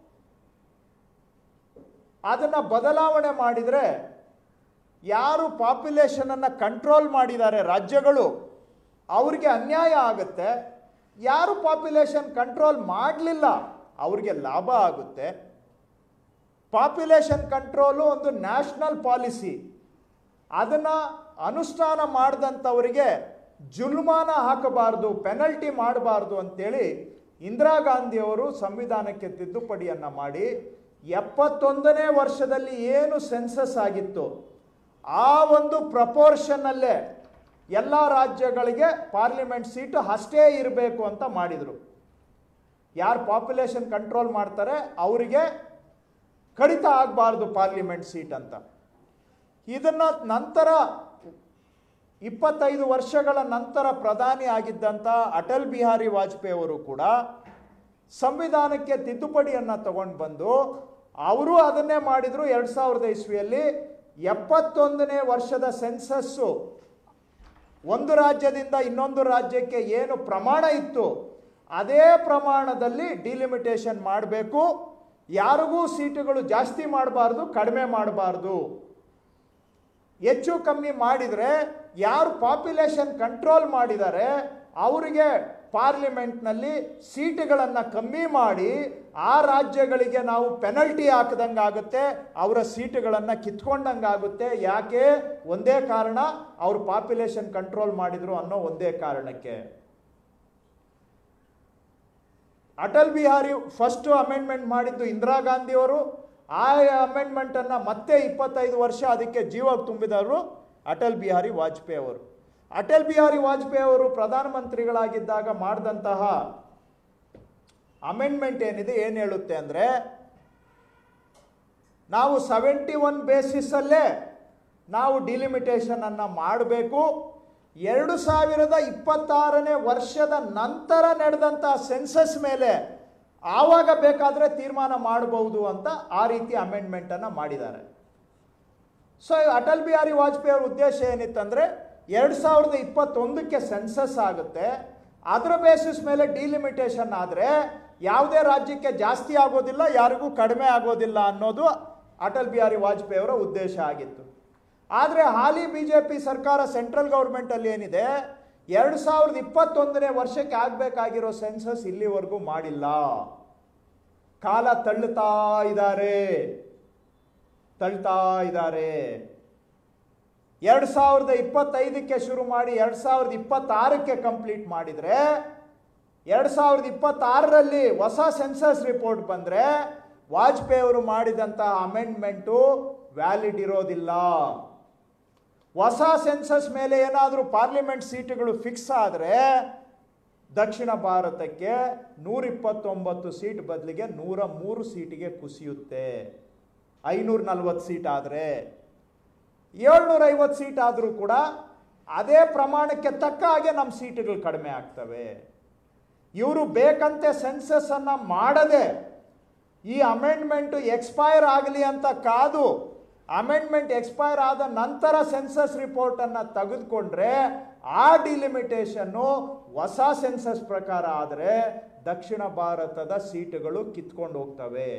ಅದನ್ನು ಬದಲಾವಣೆ ಮಾಡಿದರೆ ಯಾರು ಪಾಪ್ಯುಲೇಷನನ್ನು ಕಂಟ್ರೋಲ್ ಮಾಡಿದ್ದಾರೆ ರಾಜ್ಯಗಳು ಅವ್ರಿಗೆ ಅನ್ಯಾಯ ಆಗುತ್ತೆ ಯಾರು ಪಾಪ್ಯುಲೇಷನ್ ಕಂಟ್ರೋಲ್ ಮಾಡಲಿಲ್ಲ ಅವ್ರಿಗೆ ಲಾಭ ಆಗುತ್ತೆ ಪಾಪ್ಯುಲೇಷನ್ ಕಂಟ್ರೋಲು ಒಂದು ನ್ಯಾಷನಲ್ ಪಾಲಿಸಿ ಅದನ್ನು ಅನುಷ್ಠಾನ ಮಾಡಿದಂಥವರಿಗೆ ಜುಲ್ಮಾನ ಹಾಕಬಾರ್ದು ಪೆನಲ್ಟಿ ಮಾಡಬಾರ್ದು ಅಂತೇಳಿ ಇಂದಿರಾ ಗಾಂಧಿಯವರು ಸಂವಿಧಾನಕ್ಕೆ ತಿದ್ದುಪಡಿಯನ್ನು ಮಾಡಿ ಎಪ್ಪತ್ತೊಂದನೇ ವರ್ಷದಲ್ಲಿ ಏನು ಸೆನ್ಸಸ್ ಆಗಿತ್ತು ಆ ಒಂದು ಪ್ರಪೋರ್ಷನ್ನಲ್ಲೇ ಎಲ್ಲ ರಾಜ್ಯಗಳಿಗೆ ಪಾರ್ಲಿಮೆಂಟ್ ಸೀಟು ಅಷ್ಟೇ ಇರಬೇಕು ಅಂತ ಮಾಡಿದರು ಯಾರು ಪಾಪ್ಯುಲೇಷನ್ ಕಂಟ್ರೋಲ್ ಮಾಡ್ತಾರೆ ಅವರಿಗೆ ಕಡಿತ ಆಗಬಾರ್ದು ಪಾರ್ಲಿಮೆಂಟ್ ಸೀಟ್ ಅಂತ ಇದನ್ನ ನಂತರ ಇಪ್ಪತ್ತೈದು ವರ್ಷಗಳ ನಂತರ ಪ್ರಧಾನಿ ಆಗಿದ್ದಂಥ ಅಟಲ್ ಬಿಹಾರಿ ವಾಜಪೇಯಿ ಅವರು ಕೂಡ ಸಂವಿಧಾನಕ್ಕೆ ತಿದ್ದುಪಡಿಯನ್ನು ತಗೊಂಡು ಬಂದು ಅವರು ಅದನ್ನೇ ಮಾಡಿದರು ಎರಡು ಸಾವಿರದ ಇಸ್ವಿಯಲ್ಲಿ ಎಪ್ಪತ್ತೊಂದನೇ ವರ್ಷದ ಸೆನ್ಸಸ್ಸು ಒಂದು ರಾಜ್ಯದಿಂದ ಇನ್ನೊಂದು ರಾಜ್ಯಕ್ಕೆ ಏನು ಪ್ರಮಾಣ ಇತ್ತು ಅದೇ ಪ್ರಮಾಣದಲ್ಲಿ ಡಿಲಿಮಿಟೇಷನ್ ಮಾಡಬೇಕು ಯಾರಿಗೂ ಸೀಟುಗಳು ಜಾಸ್ತಿ ಮಾಡಬಾರ್ದು ಕಡಿಮೆ ಮಾಡಬಾರ್ದು ಹೆಚ್ಚು ಕಮ್ಮಿ ಮಾಡಿದರೆ ಯಾರು ಪಾಪ್ಯುಲೇಷನ್ ಕಂಟ್ರೋಲ್ ಮಾಡಿದ್ದಾರೆ ಅವರಿಗೆ ಪಾರ್ಲಿಮೆಂಟ್ನಲ್ಲಿ ಸೀಟುಗಳನ್ನು ಕಮ್ಮಿ ಮಾಡಿ ಆ ರಾಜ್ಯಗಳಿಗೆ ನಾವು ಪೆನಲ್ಟಿ ಹಾಕ್ದಂಗೆ ಆಗುತ್ತೆ ಅವರ ಸೀಟುಗಳನ್ನು ಕಿತ್ಕೊಂಡಂಗೆ ಆಗುತ್ತೆ ಯಾಕೆ ಒಂದೇ ಕಾರಣ ಅವ್ರ ಪಾಪ್ಯುಲೇಷನ್ ಕಂಟ್ರೋಲ್ ಮಾಡಿದ್ರು ಅನ್ನೋ ಒಂದೇ ಕಾರಣಕ್ಕೆ ಅಟಲ್ ಬಿಹಾರಿ ಫಸ್ಟ್ ಅಮೆಂಡ್ಮೆಂಟ್ ಮಾಡಿದ್ದು ಇಂದಿರಾ ಗಾಂಧಿಯವರು ಆ ಅಮೆಂಡ್ಮೆಂಟನ್ನು ಮತ್ತೆ ಇಪ್ಪತ್ತೈದು ವರ್ಷ ಅದಕ್ಕೆ ಜೀವ ತುಂಬಿದವರು ಅಟಲ್ ಬಿಹಾರಿ ವಾಜಪೇಯಿ ಅವರು ಅಟಲ್ ಬಿಹಾರಿ ವಾಜಪೇಯಿ ಅವರು ಪ್ರಧಾನಮಂತ್ರಿಗಳಾಗಿದ್ದಾಗ ಮಾಡಿದಂತಹ ಅಮೆಂಡ್ಮೆಂಟ್ ಏನಿದೆ ಏನು ಹೇಳುತ್ತೆ ಅಂದರೆ ನಾವು ಸೆವೆಂಟಿ ಒನ್ ಬೇಸಿಸಲ್ಲೇ ನಾವು ಡಿಲಿಮಿಟೇಷನ್ ಅನ್ನು ಮಾಡಬೇಕು ಎರಡು ಸಾವಿರದ ಇಪ್ಪತ್ತಾರನೇ ವರ್ಷದ ನಂತರ ನಡೆದಂಥ ಸೆನ್ಸಸ್ ಮೇಲೆ ಆವಾಗ ಬೇಕಾದರೆ ತೀರ್ಮಾನ ಮಾಡಬಹುದು ಅಂತ ಆ ರೀತಿ ಅಮೆಂಡ್ಮೆಂಟನ್ನು ಮಾಡಿದ್ದಾರೆ ಸೊ ಅಟಲ್ ಬಿಹಾರಿ ವಾಜಪೇಯಿ ಅವ್ರ ಉದ್ದೇಶ ಏನಿತ್ತಂದರೆ ಎರಡು ಸಾವಿರದ ಇಪ್ಪತ್ತೊಂದಕ್ಕೆ ಸೆನ್ಸಸ್ ಆಗುತ್ತೆ ಅದರ ಬೇಸಿಸ್ ಮೇಲೆ ಡಿಲಿಮಿಟೇಷನ್ ಆದರೆ ಯಾವುದೇ ರಾಜ್ಯಕ್ಕೆ ಜಾಸ್ತಿ ಆಗೋದಿಲ್ಲ ಯಾರಿಗೂ ಕಡಿಮೆ ಆಗೋದಿಲ್ಲ ಅನ್ನೋದು ಅಟಲ್ ಬಿಹಾರಿ ವಾಜಪೇಯಿ ಅವರ ಉದ್ದೇಶ ಆಗಿತ್ತು ಆದರೆ ಹಾಲಿ ಬಿ ಜೆ ಪಿ ಸರ್ಕಾರ ಸೆಂಟ್ರಲ್ ಗೌರ್ಮೆಂಟಲ್ಲಿ ಏನಿದೆ ಎರಡು ಸಾವಿರದ ಇಪ್ಪತ್ತೊಂದನೇ ವರ್ಷಕ್ಕೆ ಆಗಬೇಕಾಗಿರೋ ಸೆನ್ಸಸ್ ಇಲ್ಲಿವರೆಗೂ ಮಾಡಿಲ್ಲ ಕಾಲ ತಳ್ಳುತ್ತಾ ಇದ್ದಾರೆ ತಳ್ತಾ ಇದ್ದಾರೆ ಎರಡು ಸಾವಿರದ ಇಪ್ಪತ್ತೈದಕ್ಕೆ ಶುರು ಮಾಡಿ ಎರಡು ಸಾವಿರದ ಇಪ್ಪತ್ತಾರಕ್ಕೆ ಕಂಪ್ಲೀಟ್ ಮಾಡಿದರೆ ಎರಡು ಸಾವಿರದ ಇಪ್ಪತ್ತಾರರಲ್ಲಿ ಹೊಸ ಸೆನ್ಸಸ್ ರಿಪೋರ್ಟ್ ಬಂದರೆ ವಾಜಪೇಯಿ ಅವರು ಮಾಡಿದಂಥ ಅಮೆಂಡ್ಮೆಂಟು ವ್ಯಾಲಿಡ್ ಇರೋದಿಲ್ಲ ಹೊಸ ಸೆನ್ಸಸ್ ಮೇಲೆ ಏನಾದರೂ ಪಾರ್ಲಿಮೆಂಟ್ ಸೀಟುಗಳು ಫಿಕ್ಸ್ ಆದರೆ ದಕ್ಷಿಣ ಭಾರತಕ್ಕೆ ನೂರಿಪ್ಪತ್ತೊಂಬತ್ತು ಸೀಟ್ ಬದಲಿಗೆ ನೂರ ಮೂರು ಸೀಟಿಗೆ ಕುಸಿಯುತ್ತೆ ಐನೂರ ನಲ್ವತ್ತು ಸೀಟ್ ಆದರೆ ಏಳ್ನೂರ ಐವತ್ತು ಸೀಟ್ ಆದರೂ ಕೂಡ ಅದೇ ಪ್ರಮಾಣಕ್ಕೆ ತಕ್ಕ ಹಾಗೆ ನಮ್ಮ ಸೀಟುಗಳು ಕಡಿಮೆ ಆಗ್ತವೆ ಇವರು ಬೇಕಂತೆ ಸೆನ್ಸಸ್ ಅನ್ನ ಮಾಡದೆ ಈ ಅಮೆಂಡ್ಮೆಂಟು ಎಕ್ಸ್ಪೈರ್ ಆಗಲಿ ಅಂತ ಕಾದು ಅಮೆಂಡ್ಮೆಂಟ್ ಎಕ್ಸ್ಪೈರ್ ಆದ ನಂತರ ಸೆನ್ಸಸ್ ರಿಪೋರ್ಟನ್ನು ತೆಗೆದುಕೊಂಡ್ರೆ ಆ ಡಿಲಿಮಿಟೇಷನ್ನು ಹೊಸ ಸೆನ್ಸಸ್ ಪ್ರಕಾರ ಆದರೆ ದಕ್ಷಿಣ ಭಾರತದ ಸೀಟುಗಳು ಕಿತ್ಕೊಂಡು ಹೋಗ್ತವೆ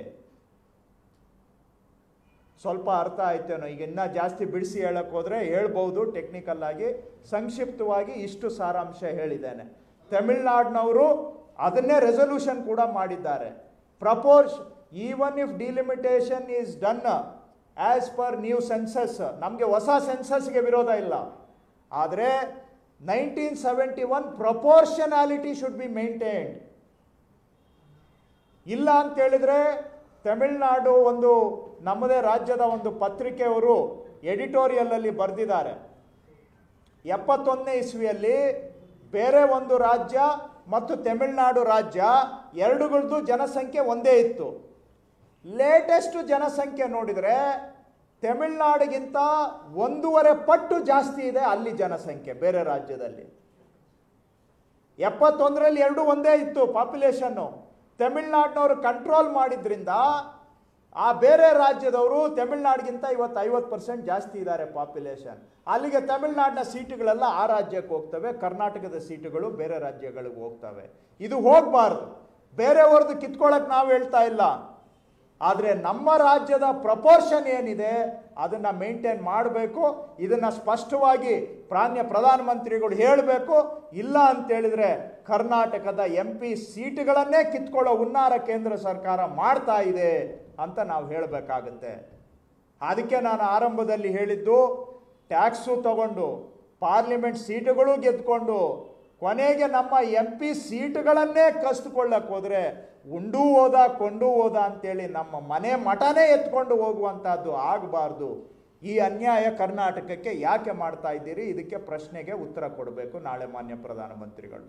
ಸ್ವಲ್ಪ ಅರ್ಥ ಆಯ್ತೇನೋ ಈಗ ಇನ್ನೂ ಜಾಸ್ತಿ ಬಿಡಿಸಿ ಹೇಳಕ್ಕೆ ಹೋದರೆ ಹೇಳ್ಬೋದು ಟೆಕ್ನಿಕಲ್ ಆಗಿ ಸಂಕ್ಷಿಪ್ತವಾಗಿ ಇಷ್ಟು ಸಾರಾಂಶ ಹೇಳಿದ್ದೇನೆ ತಮಿಳ್ನಾಡಿನವರು ಅದನ್ನೇ ರೆಸೊಲ್ಯೂಷನ್ ಕೂಡ ಮಾಡಿದ್ದಾರೆ propose even if delimitation is done as per new census ನಮಗೆ ಹೊಸ ಸೆನ್ಸಸ್ಗೆ ವಿರೋಧ ಇಲ್ಲ ಆದರೆ nineteen seventy one proportionality should be maintained ಇಲ್ಲ ಅಂತ ಹೇಳಿದ್ರೆ ತಮಿಳ್ನಾಡು ಒಂದು ನಮ್ಮದೇ ರಾಜ್ಯದ ಒಂದು ಪತ್ರಿಕೆಯವರು ಎಡಿಟೋರಿಯಲಲ್ಲಿ ಬರೆದಿದ್ದಾರೆ ಎಪ್ಪತ್ತೊಂದನೇ ಇಸ್ವಿಯಲ್ಲಿ ಬೇರೆ ಒಂದು ರಾಜ್ಯ ಮತ್ತು ತಮಿಳ್ನಾಡು ರಾಜ್ಯ ಎರಡುಗಳದ್ದು ಜನಸಂಖ್ಯೆ ಒಂದೇ ಇತ್ತು ಲೇಟೆಸ್ಟ್ ಜನಸಂಖ್ಯೆ ನೋಡಿದರೆ ತಮಿಳ್ನಾಡಿಗಿಂತ ಒಂದೂವರೆ ಪಟ್ಟು ಜಾಸ್ತಿ ಇದೆ ಅಲ್ಲಿ ಜನಸಂಖ್ಯೆ ಬೇರೆ ರಾಜ್ಯದಲ್ಲಿ ಎಪ್ಪತ್ತೊಂದರಲ್ಲಿ ಎರಡು ಒಂದೇ ಇತ್ತು ಪಾಪ್ಯುಲೇಷನ್ನು ತಮಿಳ್ನಾಡಿನವರು ಕಂಟ್ರೋಲ್ ಮಾಡಿದ್ರಿಂದ ಆ ಬೇರೆ ರಾಜ್ಯದವರು ತಮಿಳ್ನಾಡಿಗಿಂತ ಇವತ್ತು ಐವತ್ತು ಪರ್ಸೆಂಟ್ ಜಾಸ್ತಿ ಇದ್ದಾರೆ ಪಾಪ್ಯುಲೇಷನ್ ಅಲ್ಲಿಗೆ ತಮಿಳ್ನಾಡಿನ ಸೀಟುಗಳೆಲ್ಲ ಆ ರಾಜ್ಯಕ್ಕೆ ಹೋಗ್ತವೆ ಕರ್ನಾಟಕದ ಸೀಟುಗಳು ಬೇರೆ ರಾಜ್ಯಗಳಿಗೆ ಹೋಗ್ತವೆ ಇದು ಹೋಗಬಾರ್ದು ಬೇರೆಯವ್ರದ್ದು ಕಿತ್ಕೊಳ್ಳೋಕೆ ನಾವು ಹೇಳ್ತಾ ಇಲ್ಲ ಆದರೆ ನಮ್ಮ ರಾಜ್ಯದ ಪ್ರಪೋರ್ಷನ್ ಏನಿದೆ ಅದನ್ನು ಮೇಂಟೈನ್ ಮಾಡಬೇಕು ಇದನ್ನು ಸ್ಪಷ್ಟವಾಗಿ ಪ್ರಾನ್ಯ ಪ್ರಧಾನಮಂತ್ರಿಗಳು ಹೇಳಬೇಕು ಇಲ್ಲ ಅಂತೇಳಿದರೆ ಕರ್ನಾಟಕದ ಎಂ ಪಿ ಸೀಟುಗಳನ್ನೇ ಕಿತ್ಕೊಳ್ಳೋ ಹುನ್ನಾರ ಕೇಂದ್ರ ಸರ್ಕಾರ ಮಾಡ್ತಾ ಇದೆ ಅಂತ ನಾವು ಹೇಳಬೇಕಾಗುತ್ತೆ ಅದಕ್ಕೆ ನಾನು ಆರಂಭದಲ್ಲಿ ಹೇಳಿದ್ದು ಟ್ಯಾಕ್ಸು ತಗೊಂಡು ಪಾರ್ಲಿಮೆಂಟ್ ಸೀಟುಗಳು ಗೆದ್ಕೊಂಡು ಕೊನೆಗೆ ನಮ್ಮ ಎಂ ಪಿ ಸೀಟುಗಳನ್ನೇ ಕಸ್ದುಕೊಳ್ಳಕ್ಕೆ ಹೋದರೆ ಉಂಡು ಹೋದ ಕೊಂಡು ಹೋದ ಅಂತೇಳಿ ನಮ್ಮ ಮನೆ ಮಠನೇ ಎತ್ಕೊಂಡು ಹೋಗುವಂಥದ್ದು ಆಗಬಾರ್ದು ಈ ಅನ್ಯಾಯ ಕರ್ನಾಟಕಕ್ಕೆ ಯಾಕೆ ಮಾಡ್ತಾ ಇದ್ದೀರಿ ಇದಕ್ಕೆ ಪ್ರಶ್ನೆಗೆ ಉತ್ತರ ಕೊಡಬೇಕು ನಾಳೆ ಮಾನ್ಯ ಪ್ರಧಾನಮಂತ್ರಿಗಳು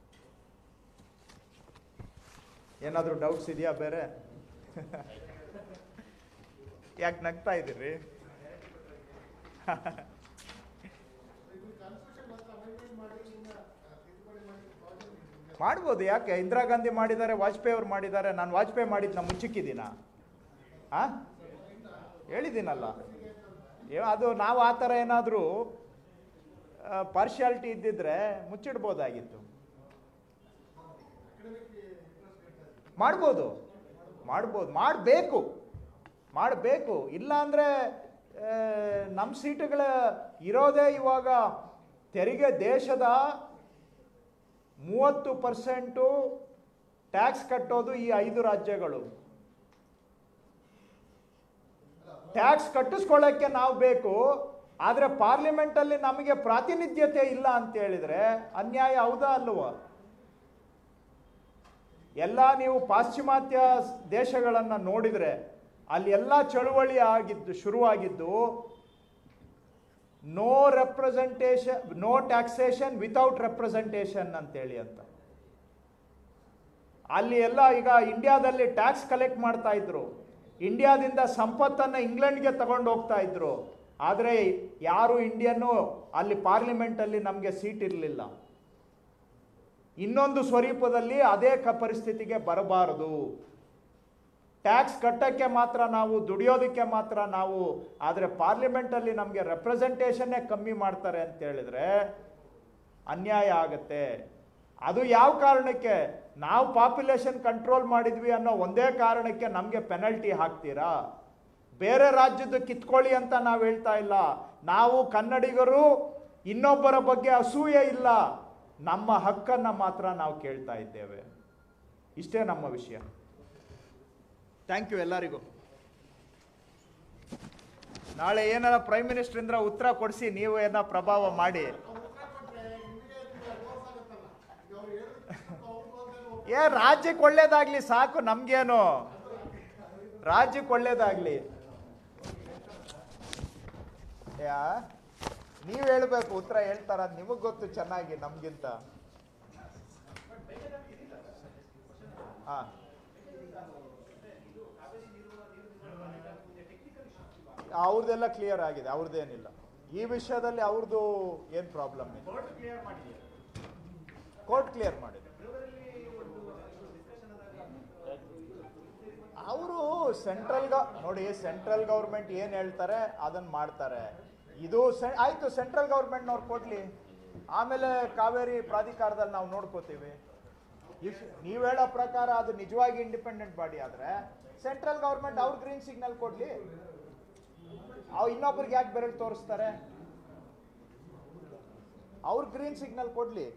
ಏನಾದರೂ ಡೌಟ್ಸ್ ಇದೆಯಾ ಬೇರೆ ಯಾಕೆ ನಗ್ತಾ ಇದ್ದೀರಿ ಮಾಡ್ಬೋದು ಯಾಕೆ ಇಂದಿರಾ ಗಾಂಧಿ ಮಾಡಿದ್ದಾರೆ ವಾಜಪೇಯಿ ಅವ್ರು ಮಾಡಿದ್ದಾರೆ ನಾನು ವಾಜಪೇಯಿ ಮಾಡಿದ್ನ ಮುಚ್ಚಿಕ್ಕಿದ್ದೀನ ಆ ಹೇಳಿದ್ದೀನಲ್ಲ ಏ- ಅದು ನಾವು ಆ ಥರ ಏನಾದರೂ ಪಾರ್ಶಿಯಾಲಿಟಿ ಇದ್ದಿದ್ರೆ ಮುಚ್ಚಿಡ್ಬೋದಾಗಿತ್ತು ಮಾಡ್ಬೋದು ಮಾಡ್ಬೋದು ಮಾಡಬೇಕು ಮಾಡಬೇಕು ಇಲ್ಲ ಅಂದರೆ ನಮ್ಮ ಸೀಟುಗಳ ಇರೋದೇ ಇವಾಗ ತೆರಿಗೆ ದೇಶದ ಮೂವತ್ತು ಪರ್ಸೆಂಟು ಟ್ಯಾಕ್ಸ್ ಕಟ್ಟೋದು ಈ ಐದು ರಾಜ್ಯಗಳು ಟ್ಯಾಕ್ಸ್ ಕಟ್ಟಿಸ್ಕೊಳ್ಳೋಕ್ಕೆ ನಾವು ಬೇಕು ಆದರೆ ಪಾರ್ಲಿಮೆಂಟಲ್ಲಿ ನಮಗೆ ಪ್ರಾತಿನಿಧ್ಯತೆ ಇಲ್ಲ ಅಂತ ಹೇಳಿದ್ರೆ ಅನ್ಯಾಯ ಹೌದಾ ಅಲ್ವಾ ಎಲ್ಲ ನೀವು ಪಾಶ್ಚಿಮಾತ್ಯ ದೇಶಗಳನ್ನು ನೋಡಿದರೆ ಅಲ್ಲಿ ಎಲ್ಲ ಚಳುವಳಿ ಆಗಿದ್ದು ಶುರುವಾಗಿದ್ದು no representation no taxation without representation ಅಂತೇಳಿ ಅಂತ ಅಲ್ಲಿ ಎಲ್ಲ ಈಗ ಇಂಡಿಯಾದಲ್ಲಿ ಟ್ಯಾಕ್ಸ್ ಕಲೆಕ್ಟ್ ಮಾಡ್ತಾ ಇದ್ರು ಇಂಡಿಯಾದಿಂದ ಸಂಪತ್ತನ್ನು ಇಂಗ್ಲೆಂಡ್ಗೆ ತಗೊಂಡು ಹೋಗ್ತಾ ಇದ್ರು ಆದರೆ ಯಾರು ಇಂಡಿಯನ್ನು ಅಲ್ಲಿ ಪಾರ್ಲಿಮೆಂಟಲ್ಲಿ ನಮಗೆ ಸೀಟ್ ಇರಲಿಲ್ಲ ಇನ್ನೊಂದು ಸ್ವರೂಪದಲ್ಲಿ ಅದೇ ಕ ಪರಿಸ್ಥಿತಿಗೆ ಬರಬಾರದು ಟ್ಯಾಕ್ಸ್ ಕಟ್ಟಕ್ಕೆ ಮಾತ್ರ ನಾವು ದುಡಿಯೋದಕ್ಕೆ ಮಾತ್ರ ನಾವು ಆದರೆ ಪಾರ್ಲಿಮೆಂಟಲ್ಲಿ ನಮಗೆ ರೆಪ್ರೆಸೆಂಟೇಷನ್ನೇ ಕಮ್ಮಿ ಮಾಡ್ತಾರೆ ಅಂತ ಹೇಳಿದ್ರೆ ಅನ್ಯಾಯ ಆಗುತ್ತೆ ಅದು ಯಾವ ಕಾರಣಕ್ಕೆ ನಾವು ಪಾಪ್ಯುಲೇಷನ್ ಕಂಟ್ರೋಲ್ ಮಾಡಿದ್ವಿ ಅನ್ನೋ ಒಂದೇ ಕಾರಣಕ್ಕೆ ನಮಗೆ ಪೆನಲ್ಟಿ ಹಾಕ್ತೀರಾ ಬೇರೆ ರಾಜ್ಯದ ಕಿತ್ಕೊಳ್ಳಿ ಅಂತ ನಾವು ಹೇಳ್ತಾ ಇಲ್ಲ ನಾವು ಕನ್ನಡಿಗರು ಇನ್ನೊಬ್ಬರ ಬಗ್ಗೆ ಅಸೂಯೆ ಇಲ್ಲ ನಮ್ಮ ಹಕ್ಕನ್ನು ಮಾತ್ರ ನಾವು ಕೇಳ್ತಾ ಇದ್ದೇವೆ ಇಷ್ಟೇ ನಮ್ಮ ವಿಷಯ ಥ್ಯಾಂಕ್ ಯು ಎಲ್ಲರಿಗೂ ನಾಳೆ ಏನಾರ ಪ್ರೈಮ್ ಮಿನಿಸ್ಟರ್ ಉತ್ತರ ಕೊಡಿಸಿ ನೀವು ಏನೋ ಪ್ರಭಾವ ಮಾಡಿ ಏ ರಾಜ್ಯಕ್ಕೆ ಒಳ್ಳೇದಾಗ್ಲಿ ಸಾಕು ನಮ್ಗೇನು ರಾಜ್ಯಕ್ಕೆ ಒಳ್ಳೇದಾಗ್ಲಿ ಯಾ ನೀವು ಹೇಳ್ಬೇಕು ಉತ್ತರ ಹೇಳ್ತಾರ ನಿಮಗ್ ಗೊತ್ತು ಚೆನ್ನಾಗಿ ನಮ್ಗಿಂತ ಹಾ ಅವ್ರದ್ದೆಲ್ಲ ಕ್ಲಿಯರ್ ಆಗಿದೆ ಅವ್ರದ್ದೇನಿಲ್ಲ ಈ ವಿಷಯದಲ್ಲಿ ಅವ್ರದ್ದು ಏನು ಪ್ರಾಬ್ಲಮ್ ಇಲ್ಲ ಕೋರ್ಟ್ ಕ್ಲಿಯರ್ ಮಾಡಿದೆ ಅವರು ಸೆಂಟ್ರಲ್ ನೋಡಿ ಸೆಂಟ್ರಲ್ ಗೌರ್ಮೆಂಟ್ ಏನು ಹೇಳ್ತಾರೆ ಅದನ್ನ ಮಾಡ್ತಾರೆ ಇದು ಸೆ ಆಯ್ತು ಸೆಂಟ್ರಲ್ ಗೌರ್ಮೆಂಟ್ನವ್ರು ಕೊಡ್ಲಿ ಆಮೇಲೆ ಕಾವೇರಿ ಪ್ರಾಧಿಕಾರದಲ್ಲಿ ನಾವು ನೋಡ್ಕೋತೀವಿ ಇಫ್ ನೀವು ಹೇಳೋ ಪ್ರಕಾರ ಅದು ನಿಜವಾಗಿ ಇಂಡಿಪೆಂಡೆಂಟ್ ಬಾಡಿ ಆದ್ರೆ ಸೆಂಟ್ರಲ್ ಗೌರ್ಮೆಂಟ್ ಅವ್ರ ಗ್ರೀನ್ ಸಿಗ್ನಲ್ ಕೊಡ್ಲಿ ಅವ್ ಇನ್ನೊಬ್ರಿಗೆ ಯಾಕೆ ಬೆರಳು ತೋರಿಸ್ತಾರೆ ಅವ್ರ ಗ್ರೀನ್ ಸಿಗ್ನಲ್ ಕೊಡ್ಲಿ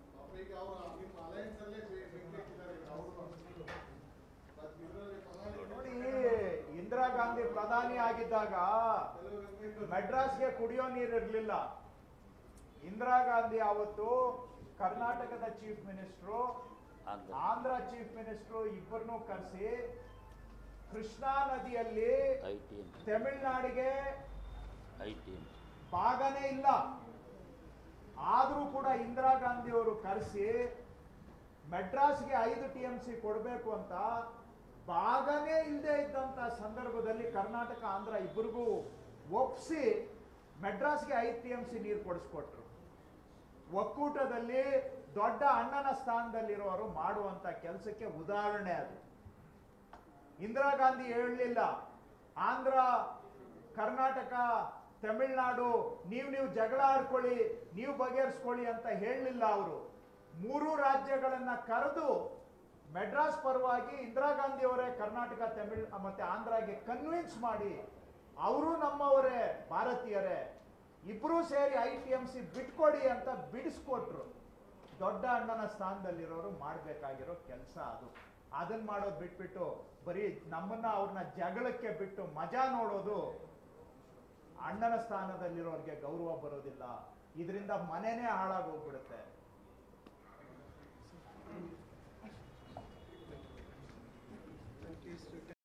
ನೋಡಿ ಇಂದಿರಾ ಗಾಂಧಿ ಪ್ರಧಾನಿ ಆಗಿದ್ದಾಗ ಮೆಡ್ರಾಸ್ಗೆ ಕುಡಿಯೋ ನೀರು ಇರಲಿಲ್ಲ ಇಂದಿರಾ ಗಾಂಧಿ ಅವತ್ತು ಕರ್ನಾಟಕದ chief minister Andhra chief minister ಇಬ್ಬರನ್ನೂ ಕರೆಸಿ ಕೃಷ್ಣಾ ನದಿಯಲ್ಲಿ ಐ ಟಿ ಎಂ ತಮಿಳ್ನಾಡಿಗೆ ಐ ಟಿ ಎಂ ಭಾಗನೇ ಇಲ್ಲ ಆದರೂ ಕೂಡ ಇಂದಿರಾ ಗಾಂಧಿ ಅವರು ಕರೆಸಿ ಮೆಡ್ರಾಸ್ಗೆ ಐದು ಟಿ ಎಂ ಸಿ ಕೊಡಬೇಕು ಅಂತ ಭಾಗನೇ ಇಲ್ಲದೆ ಇದ್ದಂಥ ಸಂದರ್ಭದಲ್ಲಿ ಕರ್ನಾಟಕ ಆಂಧ್ರ ಇಬ್ಬರಿಗೂ ಒಪ್ಪಿಸಿ ಮೆಡ್ರಾಸ್ಗೆ ಐದು ಟಿ ಎಂ ಸಿ ನೀರು ಕೊಡಿಸ್ಕೊಟ್ರು ಒಕ್ಕೂಟದಲ್ಲಿ ದೊಡ್ಡ ಅಣ್ಣನ ಸ್ಥಾನದಲ್ಲಿರುವವರು ಮಾಡುವಂತ ಕೆಲಸಕ್ಕೆ ಉದಾಹರಣೆ ಅದು ಇಂದಿರಾ ಗಾಂಧಿ ಹೇಳಲಿಲ್ಲ ಆಂಧ್ರ ಕರ್ನಾಟಕ ತಮಿಳ್ನಾಡು ನೀವು ನೀವು ಜಗಳ ಆಡ್ಕೊಳ್ಳಿ ನೀವು ಬಗೆಹರಿಸ್ಕೊಳ್ಳಿ ಅಂತ ಹೇಳಲಿಲ್ಲ ಅವರು ಮೂರು ರಾಜ್ಯಗಳನ್ನ ಕರೆದು ಮೆಡ್ರಾಸ್ ಪರವಾಗಿ ಇಂದಿರಾ ಗಾಂಧಿ ಅವರೇ ಕರ್ನಾಟಕ ತಮಿಳ್ ಮತ್ತೆ ಆಂಧ್ರಗೆ ಕನ್ವಿನ್ಸ್ ಮಾಡಿ ಅವರು ನಮ್ಮವರೇ ಭಾರತೀಯರೇ ಇಬ್ರು ಸೇರಿ ಐ ಟಿ ಎಂ ಸಿ ಬಿಟ್ಕೊಡಿ ಅಂತ ಬಿಡಿಸ್ಕೊಟ್ರು ದೊಡ್ಡ ಅಣ್ಣನ ಸ್ಥಾನದಲ್ಲಿರೋರು ಮಾಡಬೇಕಾಗಿರೋ ಕೆಲಸ ಅದು ಅದನ್ನ ಮಾಡೋದು ಬಿಟ್ಬಿಟ್ಟು ಬರೀ ನಮ್ಮನ್ನ ಅವ್ರನ್ನ ಜಗಳಕ್ಕೆ ಬಿಟ್ಟು ಮಜಾ ನೋಡೋದು ಅಣ್ಣನ ಸ್ಥಾನದಲ್ಲಿರೋರಿಗೆ ಗೌರವ ಬರೋದಿಲ್ಲ ಇದರಿಂದ ಮನೆನೇ ಹಾಳಾಗೋಗ್ಬಿಡುತ್ತೆ